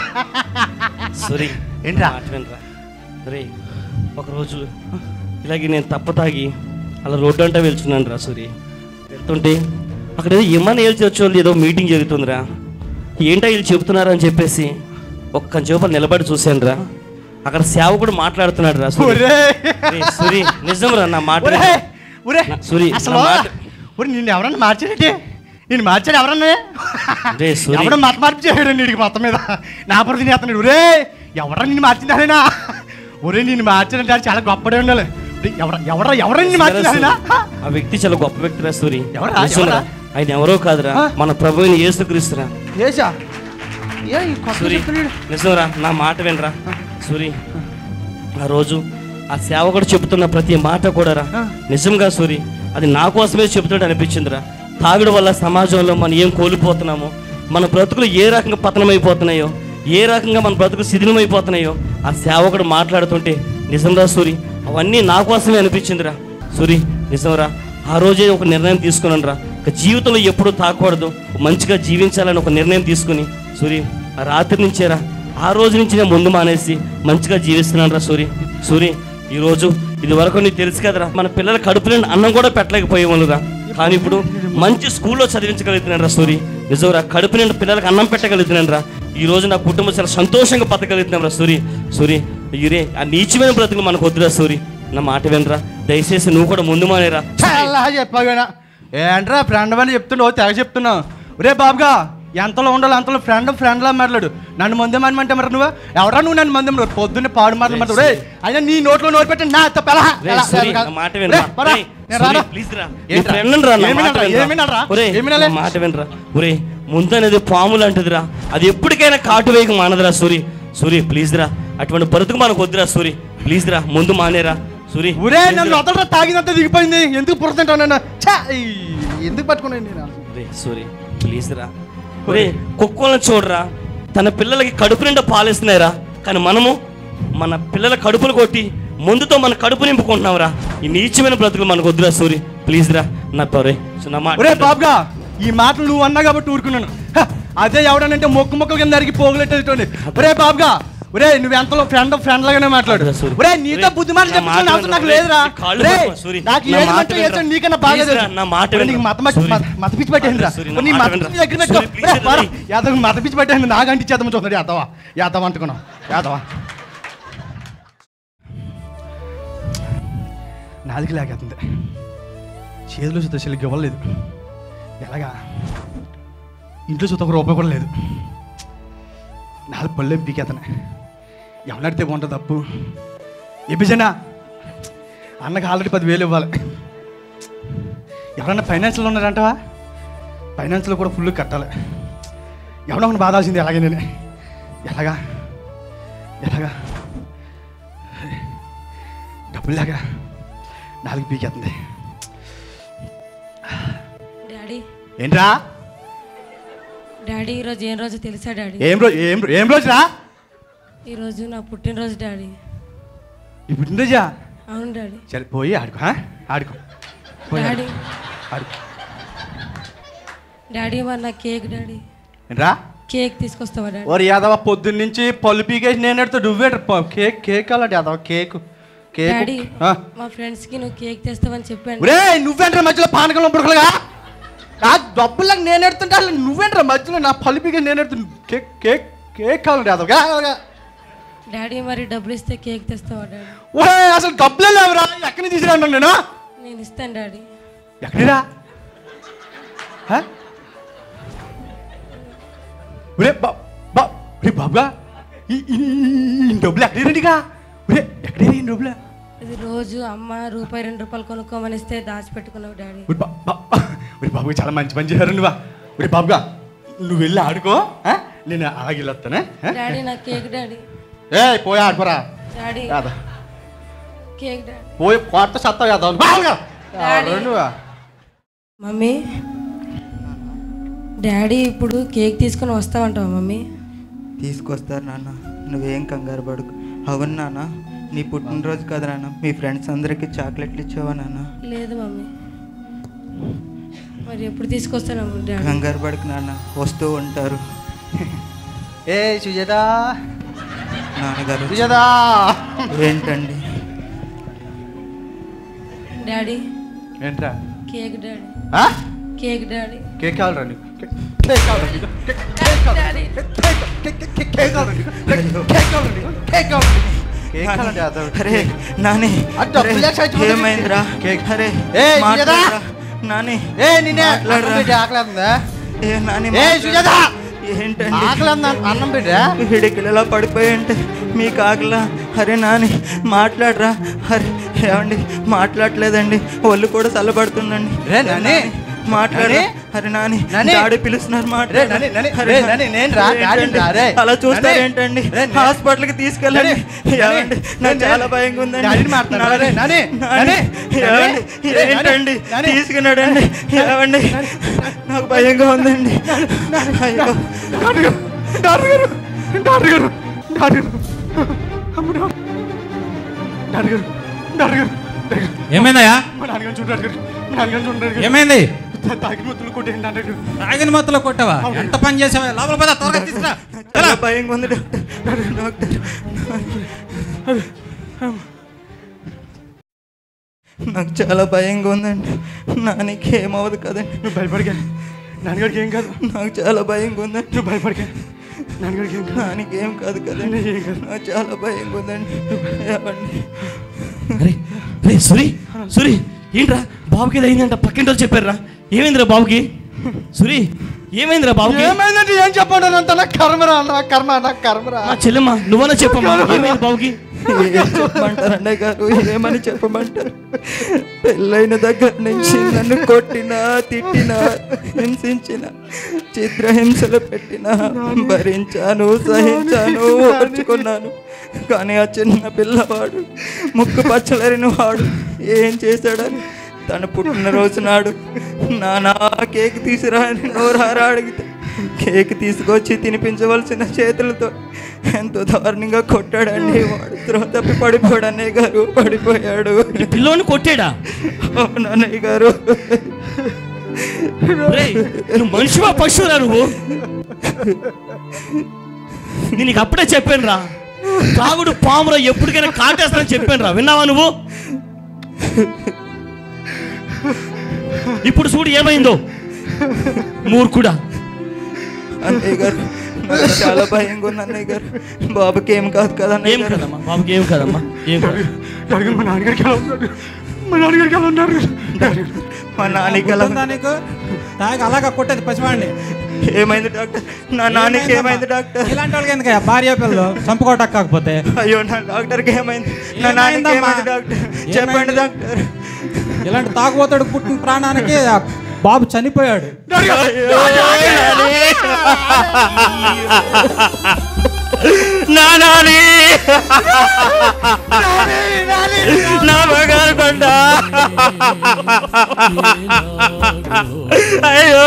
సూరి ఏంట్రా? మాట వినరా రే ఒకరోజు ఇలాగే నేను తప్ప తాగి అలా రోడ్డు అంటా వెళ్తున్నాను రా సూరి వెళ్తుంటే అక్కడ ఏదో ఏమన్నా ఏల్చి వచ్చే ఏదో మీటింగ్ జరుగుతుందిరా ఏంటో వీళ్ళు చెబుతున్నారా అని చెప్పేసి ఒక్క చేపలు నిలబడి చూశాను రా అక్కడ సేవకుడు మాట్లాడుతున్నాడు రా సూరి ఒరే రే, సూరి నిజం రా నా మాట ఒరే వినరా? ఒరే నా- సూరి, అసలు నా మాట- ఒరే నిన్ను ఎవరన్నా మార్చాడంటే నేను మార్చాడు ఎవరన్నా రే, సూరి. ఎవడ మత మార్పు చేయడు నీడికి మొత్తం మీద నా పరిధి నేస్తున్నాడు ఒరే ఎవరా నిన్ను మార్చిందారేనా ఒరే నిన్ను మార్చాడంటే అది చాలా గొప్పడే ఉండాలి ఒరే, ఎవర ఎవర ఎవర నిన్ను మార్చిందారేనా ఆ వ్యక్తి చాలా గొప్ప వ్యక్తి రా సూరి ఎవరా? నిజం రా. ఎవరా? ఆయన ఎవరో కాదురా ఆ? మన ప్రభువుని యేసుక్రీస్తురా ఏసా ఏ ఈ కొత్త సూరి చెప్తున్నాడు? నిజంరా నా మాట వినరా సూరి ఆ రోజు ఆ సేవకుడు చెబుతున్న ప్రతి మాట కూడా రా ఆ. నిజంగా సూరి అది నా కోసమే చెబుతున్నాడు అనిపించిందిరా తాగుడు వల్ల సమాజంలో మనం ఏం కోల్పోతున్నామో మన బ్రతుకులు ఏ రకంగా పతనమైపోతున్నాయో ఏ రకంగా మన బ్రతుకులు శిథిలమైపోతున్నాయో ఆ సేవకుడు మాట్లాడుతుంటే నిజంరా సూరి అవన్నీ నా కోసమే అనిపించిందిరా సూరి నిజంరా ఆ రోజే ఒక నిర్ణయం తీసుకున్నాను రా ఇక జీవితంలో ఎప్పుడూ తాకూడదు మంచిగా జీవించాలని ఒక నిర్ణయం తీసుకుని సూరి ఆ రాత్రి నుంచేరా ఆ రోజు నుంచి నేను ముందు మానేసి మంచిగా జీవిస్తున్నాను రా సూరి సూరి ఈ రోజు ఇది వరకు నీకు తెలుసు కదరా మన పిల్లల కడుపులో అన్నం కూడా పెట్టలేకపోయేవాళ్ళురా కానీ ఇప్పుడు మంచి స్కూల్లో చదివించగలుగుతున్నాను రా సూరి నిజంరా కడుపు నిండా పిల్లలకు అన్నం పెట్టగలుగుతున్నాను రా ఈ రోజు నా కుటుంబం చాలా సంతోషంగా బతకగలుగుతున్నాం రా సూరి సూరి ఇరే ఆ నీచమైన బ్రతుకులు మనకు వద్దురా సూరి నా మాట వినరా దయచేసి నువ్వు కూడా ముందు మానేరా చాలా చెప్పాగా ఏంట్రా ఫ్రెండ్ అని చెప్తున్నావు తెగ చెప్తున్నావు ఒరే బాబుగా ఎంతలో ఉండాలి అంతలో ఫ్రెండ్ ఫ్రెండ్లా మాట్లాడు నన్ను మందే మనమంటే మరి నువ్వు ఎవరా నువ్వు నన్ను మందే మరి పొద్దున్నే పాడు మాటలు మాట్లాడు రే అయినా నీ నోట్లో నోరు పెట్టి నా తప్ప ఎలా? రే, ఎలా? సూరి, ఎలా? నా మాట రే, వినరా పరా. రే, నేను సూరి, రానా? ప్లీజ్ రా నీ ఏంట్రా? ఫ్రెండ్ రా నా ఏం మాట వినాలా? వినరా? ఏం వినాలరా? ఒరే, ఏం వినాలి? నా మాట వినరా ఒరే ముందు అనేది పాము లాంటిదిరా అది ఎప్పటికైనా కాటు వేయక మానదురా సూరి సూరి ప్లీజ్ రా అటువంటి బ్రతుకు మనకు వద్దురా సూరి ప్లీజ్ రా ముందు మానేరా సూరి ఒరే please నన్ను రా. వదలరా తాగినంత దిగిపోయింది ఎందుకు పుడుతుంటావు నన్ను ఛా, ఈ, ఎందుకు పట్టుకున్నాను నేను రే సూరి ప్లీజ్ రా ఒరే కుక్కలను చూడరా తన పిల్లలకి కడుపు నిండా పాలిస్తున్నాయిరా కానీ మనము మన పిల్లల కడుపులు కొట్టి ముందుతో మన కడుపు నింపుకుంటున్నావురా ఈ నీచమైన బ్రతుకులు మనకు వద్దురా సూరి ప్లీజ్ రా నా పరే నా మాట ఒరే బాబుగా ఈ మాటలు నువ్వు అన్నా కాబట్టి ఊరుకున్నాను హ, అదే ఎవడనంటే మొక్కు మొక్కల కింద అడిగి పోగులెట్టేటోని ఒరే బాబుగా ఒరే నువ్వు ఎంతలో ఫ్రెండ్ ఫ్రెండ్ లాగానే మాట్లాడు అదే సూరి. ఒరే నీతో ఒరే, బుద్ధి మాటలు నా మాట చెప్తున్నా అవసరం నాకు వినరా? లేదురా నీ కాళ్ళు ఒరే, పట్టుకో, సూరి. నాకు నా ఏది మాట మంచి వినరా? ఏదో నీకన్నా బాగా ప్లీజ్ రా, నా మాట ఒరే, నీకు వినరా? మత మత సూరి. మత- మత పిచ్చి పట్టేసిందిరా సూరి, నా ఒరే, నీ మాట మత వినరా? పిచ్చి దగ్గర పెట్టుకో. సూరి, ప్లీజ్ ఒరే, రా, పోరా. రే. యాదవ్ మత పిచ్చి పట్టేసింది నాకు అంటి చేద్దాం చూస్తున్నాడు యాదవా యాదవ అంటుకున్నావు యాదవా నాదికి లేకపోతుంది చేతిలో చూస్తే చెల్లికి ఇవ్వలేదు ఎలాగా ఇంట్లో చూస్తే ఒక రూపాయి కూడా లేదు నాలుగు పళ్ళేం పీకేతనే ఎవరినడితే బాగుంటుంది తప్పు ఎబ్బిజనా అన్నకి ఆల్రెడీ పదివేలు ఇవ్వాలి ఎవరన్నా ఫైనాన్స్లో ఉన్నారంటవా ఫైనాన్స్లో కూడా ఫుల్ కట్టాలి ఎవరో ఒకటి బాధాల్సింది ఎలాగే నేను ఎలాగా ఎలాగా డబ్బులు లేక నాలుగు పీకేస్తుంది డాడీ ఏంట్రా డాడీ ఈరోజు ఏం రోజు తెలుసా డాడీ ఏం రోజు ఏం రో- ఏం రోజురా ఈరోజు నా పుట్టినరోజు డాడీ ఈ పుట్టినరోజా అవును డాడీ సరే పోయి ఆడుకో ఆ? ఆడుకో పోయి డాడీ ఆడుకో డాడీ మరి నా కేక్ డాడీ ఏంట్రా కేక్ తీసుకొస్తావా డాడీ ఓరి యాదవ పొద్దున్న నుంచి పళ్ళు పీకేసి నేను ఎడుతా నువ్వేంట కేక్ కేక్ అలాంటి యాదవ కేక్ కేక్ డాడీ ఆ. మా ఫ్రెండ్స్ కి నువ్వు కేక్ తెస్తావని చెప్పాను ఒరే నువ్వేంట్రా మధ్యలో పానకంలో బుడకలుగా నా డబ్బులకు నేను ఎడుతుంటే అసలు నువ్వేంట్రా మధ్యలో నా పళ్ళు పీకేసి నేను ఎడుతున్నా కేక్ కేక్ కేక్ కావాలండి యాదవ్ గా, గా, గా. డాడీ మరి డబ్బులు ఇస్తే కేక్ తెస్తావా డాడీ ఒరే అసలు డబ్బులే లేవురా ఎక్కడి నుంచి తీసుకురా నేను నేను ఇస్తాను డాడీ ఎక్కడిరా హ? ఒరే బా బా ఒరే బాబుగా ఈ ఈ- ఈ- ఈ డబ్బులు ఎక్కడిరండిగా ఒరే ఎక్కడే ఈ డబ్బులు ఇది రోజు అమ్మ రూపాయి రెండు రూపాయలు కొనుక్కోమని ఇస్తే దాచిపెట్టుకున్నావు డాడీ ఒరే బా- బా- ఒరే బాబు చాలా మంచి పని చేశారు నువ్వా ఒరే బాబుగా నువ్వు వెళ్ళి ఆడుకో ఆ? నేను ఆగిలొస్తానే డాడీ నాకు కేక్ డాడీ ఏ పోయి ఆడుకోరా డాడీ యాదా కేక్ డాడీ పోయి కొత్త సత్తా యాదా బాబుగా డాడీ నువ్వా మమ్మీ డాడీ ఇప్పుడు కేక్ తీసుకొని వస్తావంటావా మమ్మీ తీసుకొస్తారు నాన్న నువ్వేం కంగారు పడుకు అవును నాన్న నీ పుట్టినరోజు కదా నాన్న మీ ఫ్రెండ్స్ అందరికీ చాక్లెట్లు ఇచ్చావా నాన్న లేదు మమ్మీ మరి ఎప్పుడు తీసుకొస్తాను డాడీ కంగారు పడుకు నాన్న వస్తూ ఉంటారు ఏ సుజాత నాన్నగారు సుజాత ఏంటండి డాడీ ఏంట్రా కేక్ డాడీ ఆ? కేక్ డాడీ కేక్ కావాలరా నీకు కేక్ కేక్ కావాలరా నీకు కేక్ కేక్ కావాలరా daddy cake cake cake cake cake కావాలరా నీకు కేక్ కేక్ కావాలరా నీకు కేక్ కావాలరా నీకు కేక్ కావాలంటే అర్థం అరే నాని అట్ట అరే, పిల్ల చచ్చిపోతే ఏమైందిరా కేక్. అరే ఏయ్, మాట్లాడరా. నాని ఏ నిన్నే మాట్లాడరా. అన్నం పెట్టి ఆకలి ఉందా ఏ నాని ఏ మాట్లాడరా. సుజాత ఏంటండి ఆకలి ఉందా అన్నం పెట్టా హిడికిలలో పడిపోయి ఉంటే మీకు ఆకలా అరే నాని మాట్లాడరా అరే ఏమండి మాట్లాడలేదండి ఒళ్ళు కూడా చల్లబడుతుందండి రే నాని. మాట్లాడరా నాని. అరే నాని నాని. డాడీ పిలుస్తున్నారు రే మాట్లాడు నాని, నాని, రే నాని, నేను రా, డాడీ రా, రే. అలా చూస్తారు నాని. ఏంటండి రే, నాని. హాస్పిటల్కి తీసుకెళ్ళండి నాని, ఏమండి నాకు నాని, చాలా భయంగా ఉందండి డాడీని మాట్లాడరా, రే, నాని, నాని, నాని, ఏమండి? రే, నాని, ఏంటండి నాని. తీసుకున్నాడండి ఏమండి నాకు భయంగా ఉందండి అయ్యో డాక్టర్ గారు డాక్టర్ గారు డాక్టర్ గారు డాక్టర్ గారు అమ్మ డాక్టర్ డాక్టర్ గారు డాక్టర్ గారు డాక్టర్ గారు ఏమైందయ్యా మా నాన్నగారు చూడు డాక్టర్ గారు మా నాన్నగారు చూడు డాక్టర్ గారు ఏమైంది తాగిన మొత్తులు కొట్టేయండి డాక్టర్ గారు తాగిన మొత్తలో కొట్టావా ఎంత పని చేసావా లోపల పద త్వరగా తీసుకురా చాలా భయంగా ఉంది డాక్టర్ డాక్టర్ నాకు చాలా భయంగా ఉందండి నానికి ఏమవదు కదండి నువ్వు భయపడకండి నాన్నగారికి ఏం కాదు నాకు చాలా భయంగా ఉందండి నువ్వు భయపడకండి నాన్నగారికి ఏం కాదు నానికి ఏం కాదు కదండి నాకు చాలా భయంగా ఉందండి ఏమండి అరే రే సురి సురి ఏంట్రా బాబుకి ఇది అయిందంట పక్కింటి వాళ్ళు చెప్పారురా ఏమైందిరా బాబుకి సురి ఏమైందిరా బాబుకి ఏమైందంటే ఏం చెప్పండి అంత నా కర్మరా నా కర్మ నా కర్మరా మా చెల్లెమ్మ నువ్వన్నా చెప్పమ్మా ఏమైంది బాబుకి ఏం చెప్పమంటారు అన్నయ్య గారు ఏమని చెప్పమంటారు పెళ్ళైన దగ్గర నుంచి నన్ను కొట్టినా తిట్టినా హింసించిన చిత్రహింసలు పెట్టినా భరించాను సహించాను ఓర్చుకున్నాను కానీ ఆ చిన్న పిల్లవాడు ముక్కు పచ్చలరిన వాడు ఏం చేశాడని తన పుట్టినరోజు నాడు నానా కేక్ తీసురా అని నోరారా అడిగితే కేక్ తీసుకొచ్చి తినిపించవలసిన చేతులతో ఎంతో దారుణంగా కొట్టాడండి వాడు త్రోవ తప్పి పడిపోయాడు అన్నయ్య గారు పడిపోయాడు ఈ పిల్లోని కొట్టాడా అవును అన్నయ్య గారు రేయ్, నువ్వు మనిషివా పశువురా నువ్వు నేను నీకు అప్పుడే చెప్పాను రా తాగుడు పామురా ఎప్పటికైనా కాటేస్తానని చెప్పాను రా విన్నావా నువ్వు ఇప్పుడు చూడు ఏమైందో మూర్ఖుడా అన్నయ్య గారు నాకు చాలా భయంగా ఉంది అన్నయ్య గారు బాబుకి ఏం కాదు కదా అన్నయ్య ఏం గారు కదమ్మా బాబుకి ఏం కదమ్మా ఏం కాదు డాక్టర్ గారు మా నాన్నగారికి ఎలా ఉన్నారు మా నాన్నగారికి ఎలా ఉన్నారు డాక్టర్ గారు మా నాన్నకి ఎలా గుర్తుందా నీకు తాగి అలాగా కొట్టేది పసివాడిని ఏమైంది డాక్టర్ నా నాన్నకి ఏమైంది డాక్టర్ ఇలాంటి వాళ్ళకి ఎందుకయ్యా భార్య పిల్లలు చంపుకోవటం కాకపోతే అయ్యో నా డాక్టర్కి ఏమైంది నా నాన్నకి ఏమైందమ్మా? ఏమైంది డాక్టర్ చెప్పండి ఏమైంది? డాక్టర్ ఇలాంటి తాగుబోతాడు పుట్టిన ప్రాణానికి ఆ బాబు చనిపోయాడు నా నాని నా బంగారు కొండ అయ్యో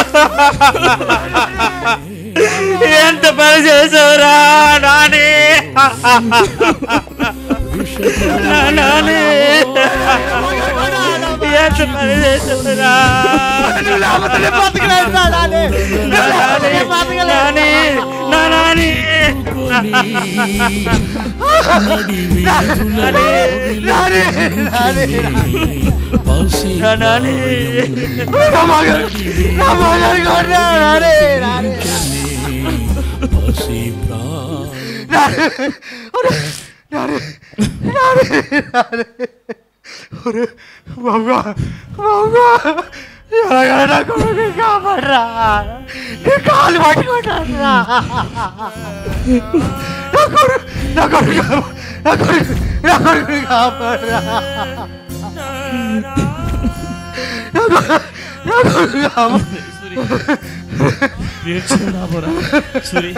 ఎంత పని చేసావురా నాని నా నాని ఎంత పని చేసావురా నాని నా నాని నా నాని బాబా బాబా ఎలాగైనా నా కొడుకుని కాపాడరా నీ కాలు పట్టుకుంటారా నా కొడుకు నా కొడుకు కాపా- నా కొడుకు నా కొడుకుని కాపాడరా నా కొడుకు నా కొడుకు కాపా- ఏడ్చిన రాబోరా సూరి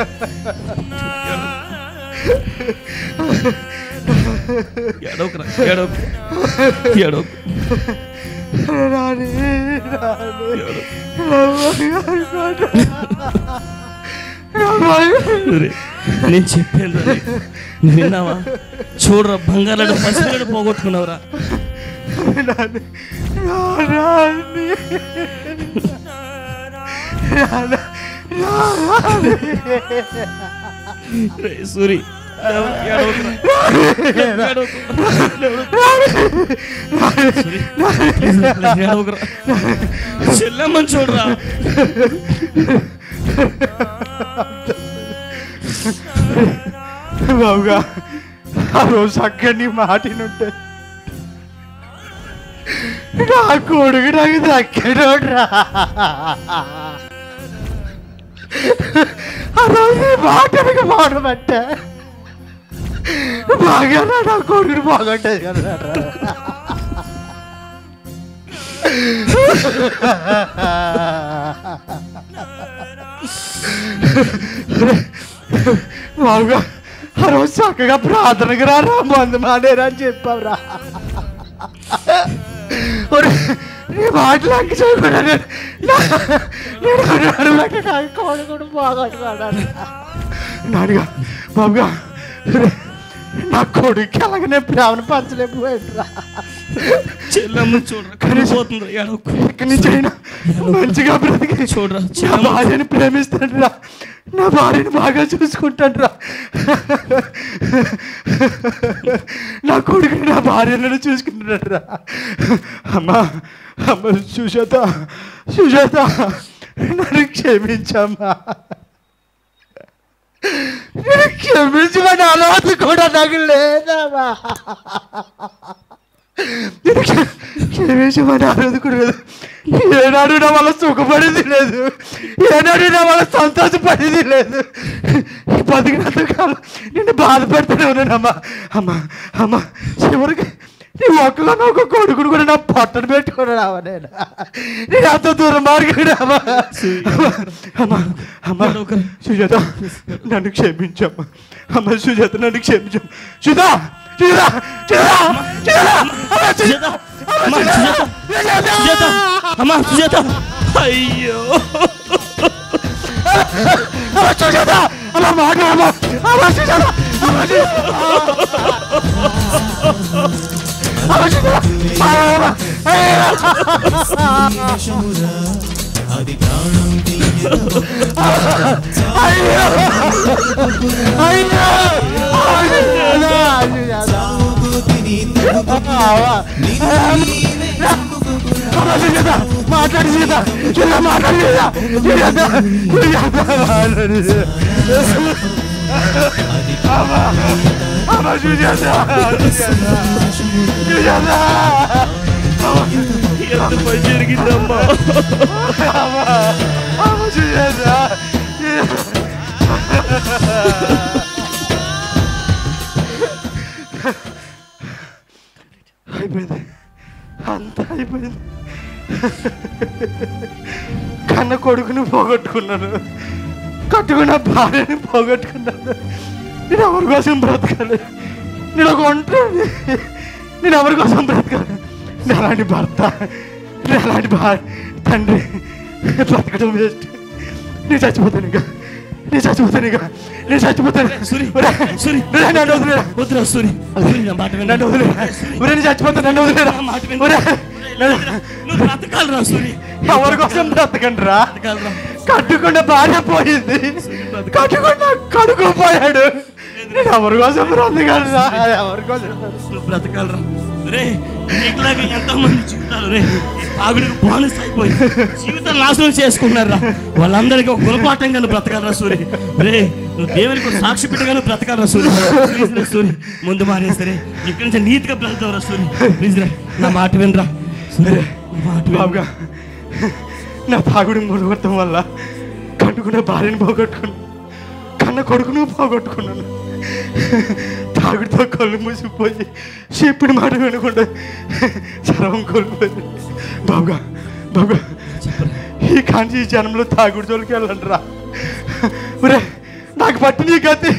ఎడవకురా ఎడవకు ఎడవకు సూరి, నేను చెప్పాను రా నీకు. నువ్వు విన్నావా చూడరా బంగారాడు పసిపిల్లడు పోగొట్టుకున్నావురా రే సూరి ఎడవకురా. ఎడవకు. సూరి, ప్లీజ్ రా, ప్లీజ్ ఎడవకురా. చెల్లెమ్మని చూడరా బాబుగా ఆ రోజు అక్కడిని మాటినుంటే నా కొడుకు నాకు దక్కడోడ్రా ఆ రోజు ఈ మాటనికి మాడమంటే బాగా నా కొడుకుని బాగుంటుంది కదా బాబుగా ఆ రోజు చక్కగా ప్రార్థనకు రారా మందు మానేరా అని చెప్పావురా ఒరే, నీ మాటలు అంక చేయకుండా నేను నేను అడవులకి కాకపోవడం బాగొట్టుకున్నాను నాన్నగా బాబుగా ఒరే, నా కొడుకు అలాగనే ప్రేమను పంచలేకపోయాడురా చెల్లెమ్మని చూడరా కనిపోతుందిరా ఎడవకు ఇక్కడి నుంచి అయినా మంచిగా బ్రతికి చూడరా నా చెల్లెమ్మ భార్యని ప్రేమిస్తాడు రా నా భార్యని బాగా చూసుకుంటాడు రా నా కొడుకుని నా భార్యను చూసుకుంటున్నాడు రా అమ్మా అమ్మ సుజాత సుజాత నన్ను క్షమించమ్మా నేను క్షమించమని అలవాటు కూడా నాకు లేదమ్మా నేను క్ష- క్షమించమని అలవాటు కూడా లేదు ఏనాడు నా వల్ల సుఖపడింది లేదు ఏనాడు నా వల్ల సంతోషపడింది లేదు ఈ బతికినంత కాలం నిన్ను బాధపెడుతూనే ఉన్నానమ్మా అమ్మా అమ్మా చివరికి నీ ఒక్కలో ఒక కొడుకును కూడా నా పొట్టను పెట్టుకుని రావా నేను నేను అంత దూరం మార్గం అమ్మా అమ్మా అమ్మా సుజాత నన్ను క్షమించమ్మా అమ్మ సుజాత నన్ను క్షమించమ్మ సుధా సుధా సుధా సుధా అమ్మ సుజాత అమ్మా, సుజాత సుజాత అమ్మా సుజాత అయ్యో అమ్మ సుజాత అమ్మ మాట అమ్మ అమ్మ సుజాత అమ్మ సుజాత అమ్మ సుజాత అమ్మ అయ్యో అయ్యో మాట్లాడి సీత సీత మాట్లాడి సీత మాట్లాడి అమ్మ సుజాత సుజాత ఎంత పని జరిగిందమ్మా అమ్మ సుజాత అయిపోయింది అంతా అయిపోయింది కన్న కొడుకుని పోగొట్టుకున్నాను కట్టుకున్న భార్యని పోగొట్టుకున్నాను నేను ఎవరి కోసం బ్రతకాలి నేను ఒక ఒంటరి నేను ఎవరి కోసం బ్రతకాలి నేను అలాంటి భర్త నేను అలాంటి భార్య తండ్రి బ్రతకడం వేస్ట్ నేను చచ్చిపోతాను ఇంకా నేను చచ్చిపోతాను ఇంకా నేను చచ్చిపోతాను సూరి, ఒరే, సూరి. ఒరే, నన్ను వదిలేరా వద్దురా సూరి సూరి, నా మాట విను. నన్ను వదిలేరా ఒరే నేను చచ్చిపోతాను నన్ను వదిలేరా నా మాట విను. ఒరే నన్ను నువ్వు బ్రతకాలిరా సూరి ఎవరి కోసం బ్రతకండి రా బ్రతకాలిరా కట్టుకున్న భార్య పోయింది కట్టుకున్న కడుకు పోయాడు నేను ఎవరి కోసం బ్రతకండి రా ఎవరి కోసం నువ్వు బ్రతకాలరా రే నీకులాగా ఎంతో మంది జీవితాలు రే ఆవిడకి బోనస్ అయిపోయి జీవితం నాశనం చేసుకున్నారా వాళ్ళందరికీ ఒక గుణపాఠంగా నువ్వు బ్రతకాలరా సూరి రే నువ్వు దేవునికి ఒక సాక్షి పెట్టగాను బ్రతకాలరా సూరి ప్లీజ్ రా సూరి ముందు మారే సరే ఇక్కడి నుంచి నీతిగా బ్రతుకుతావురా సూరి ప్లీజ్ రా నా మాట వినరా సూరి నా మాట విను. బాబుగా నా పాగుడు ముడగొట్టడం వల్ల కట్టుకున్న భార్యను పోగొట్టుకున్నాను కన్న కొడుకును పోగొట్టుకున్నాను తాగుడితో కళ్ళు మూసిపోయి చెప్పిన మాట వినకుండా సర్వం కోల్పోయింది బాబుగా బాబుగా ఈ కాంచి ఈ జన్మలో తాగుడు జోలికి వెళ్ళండి రా ఒరే నాకు పట్టిన ఈ గతి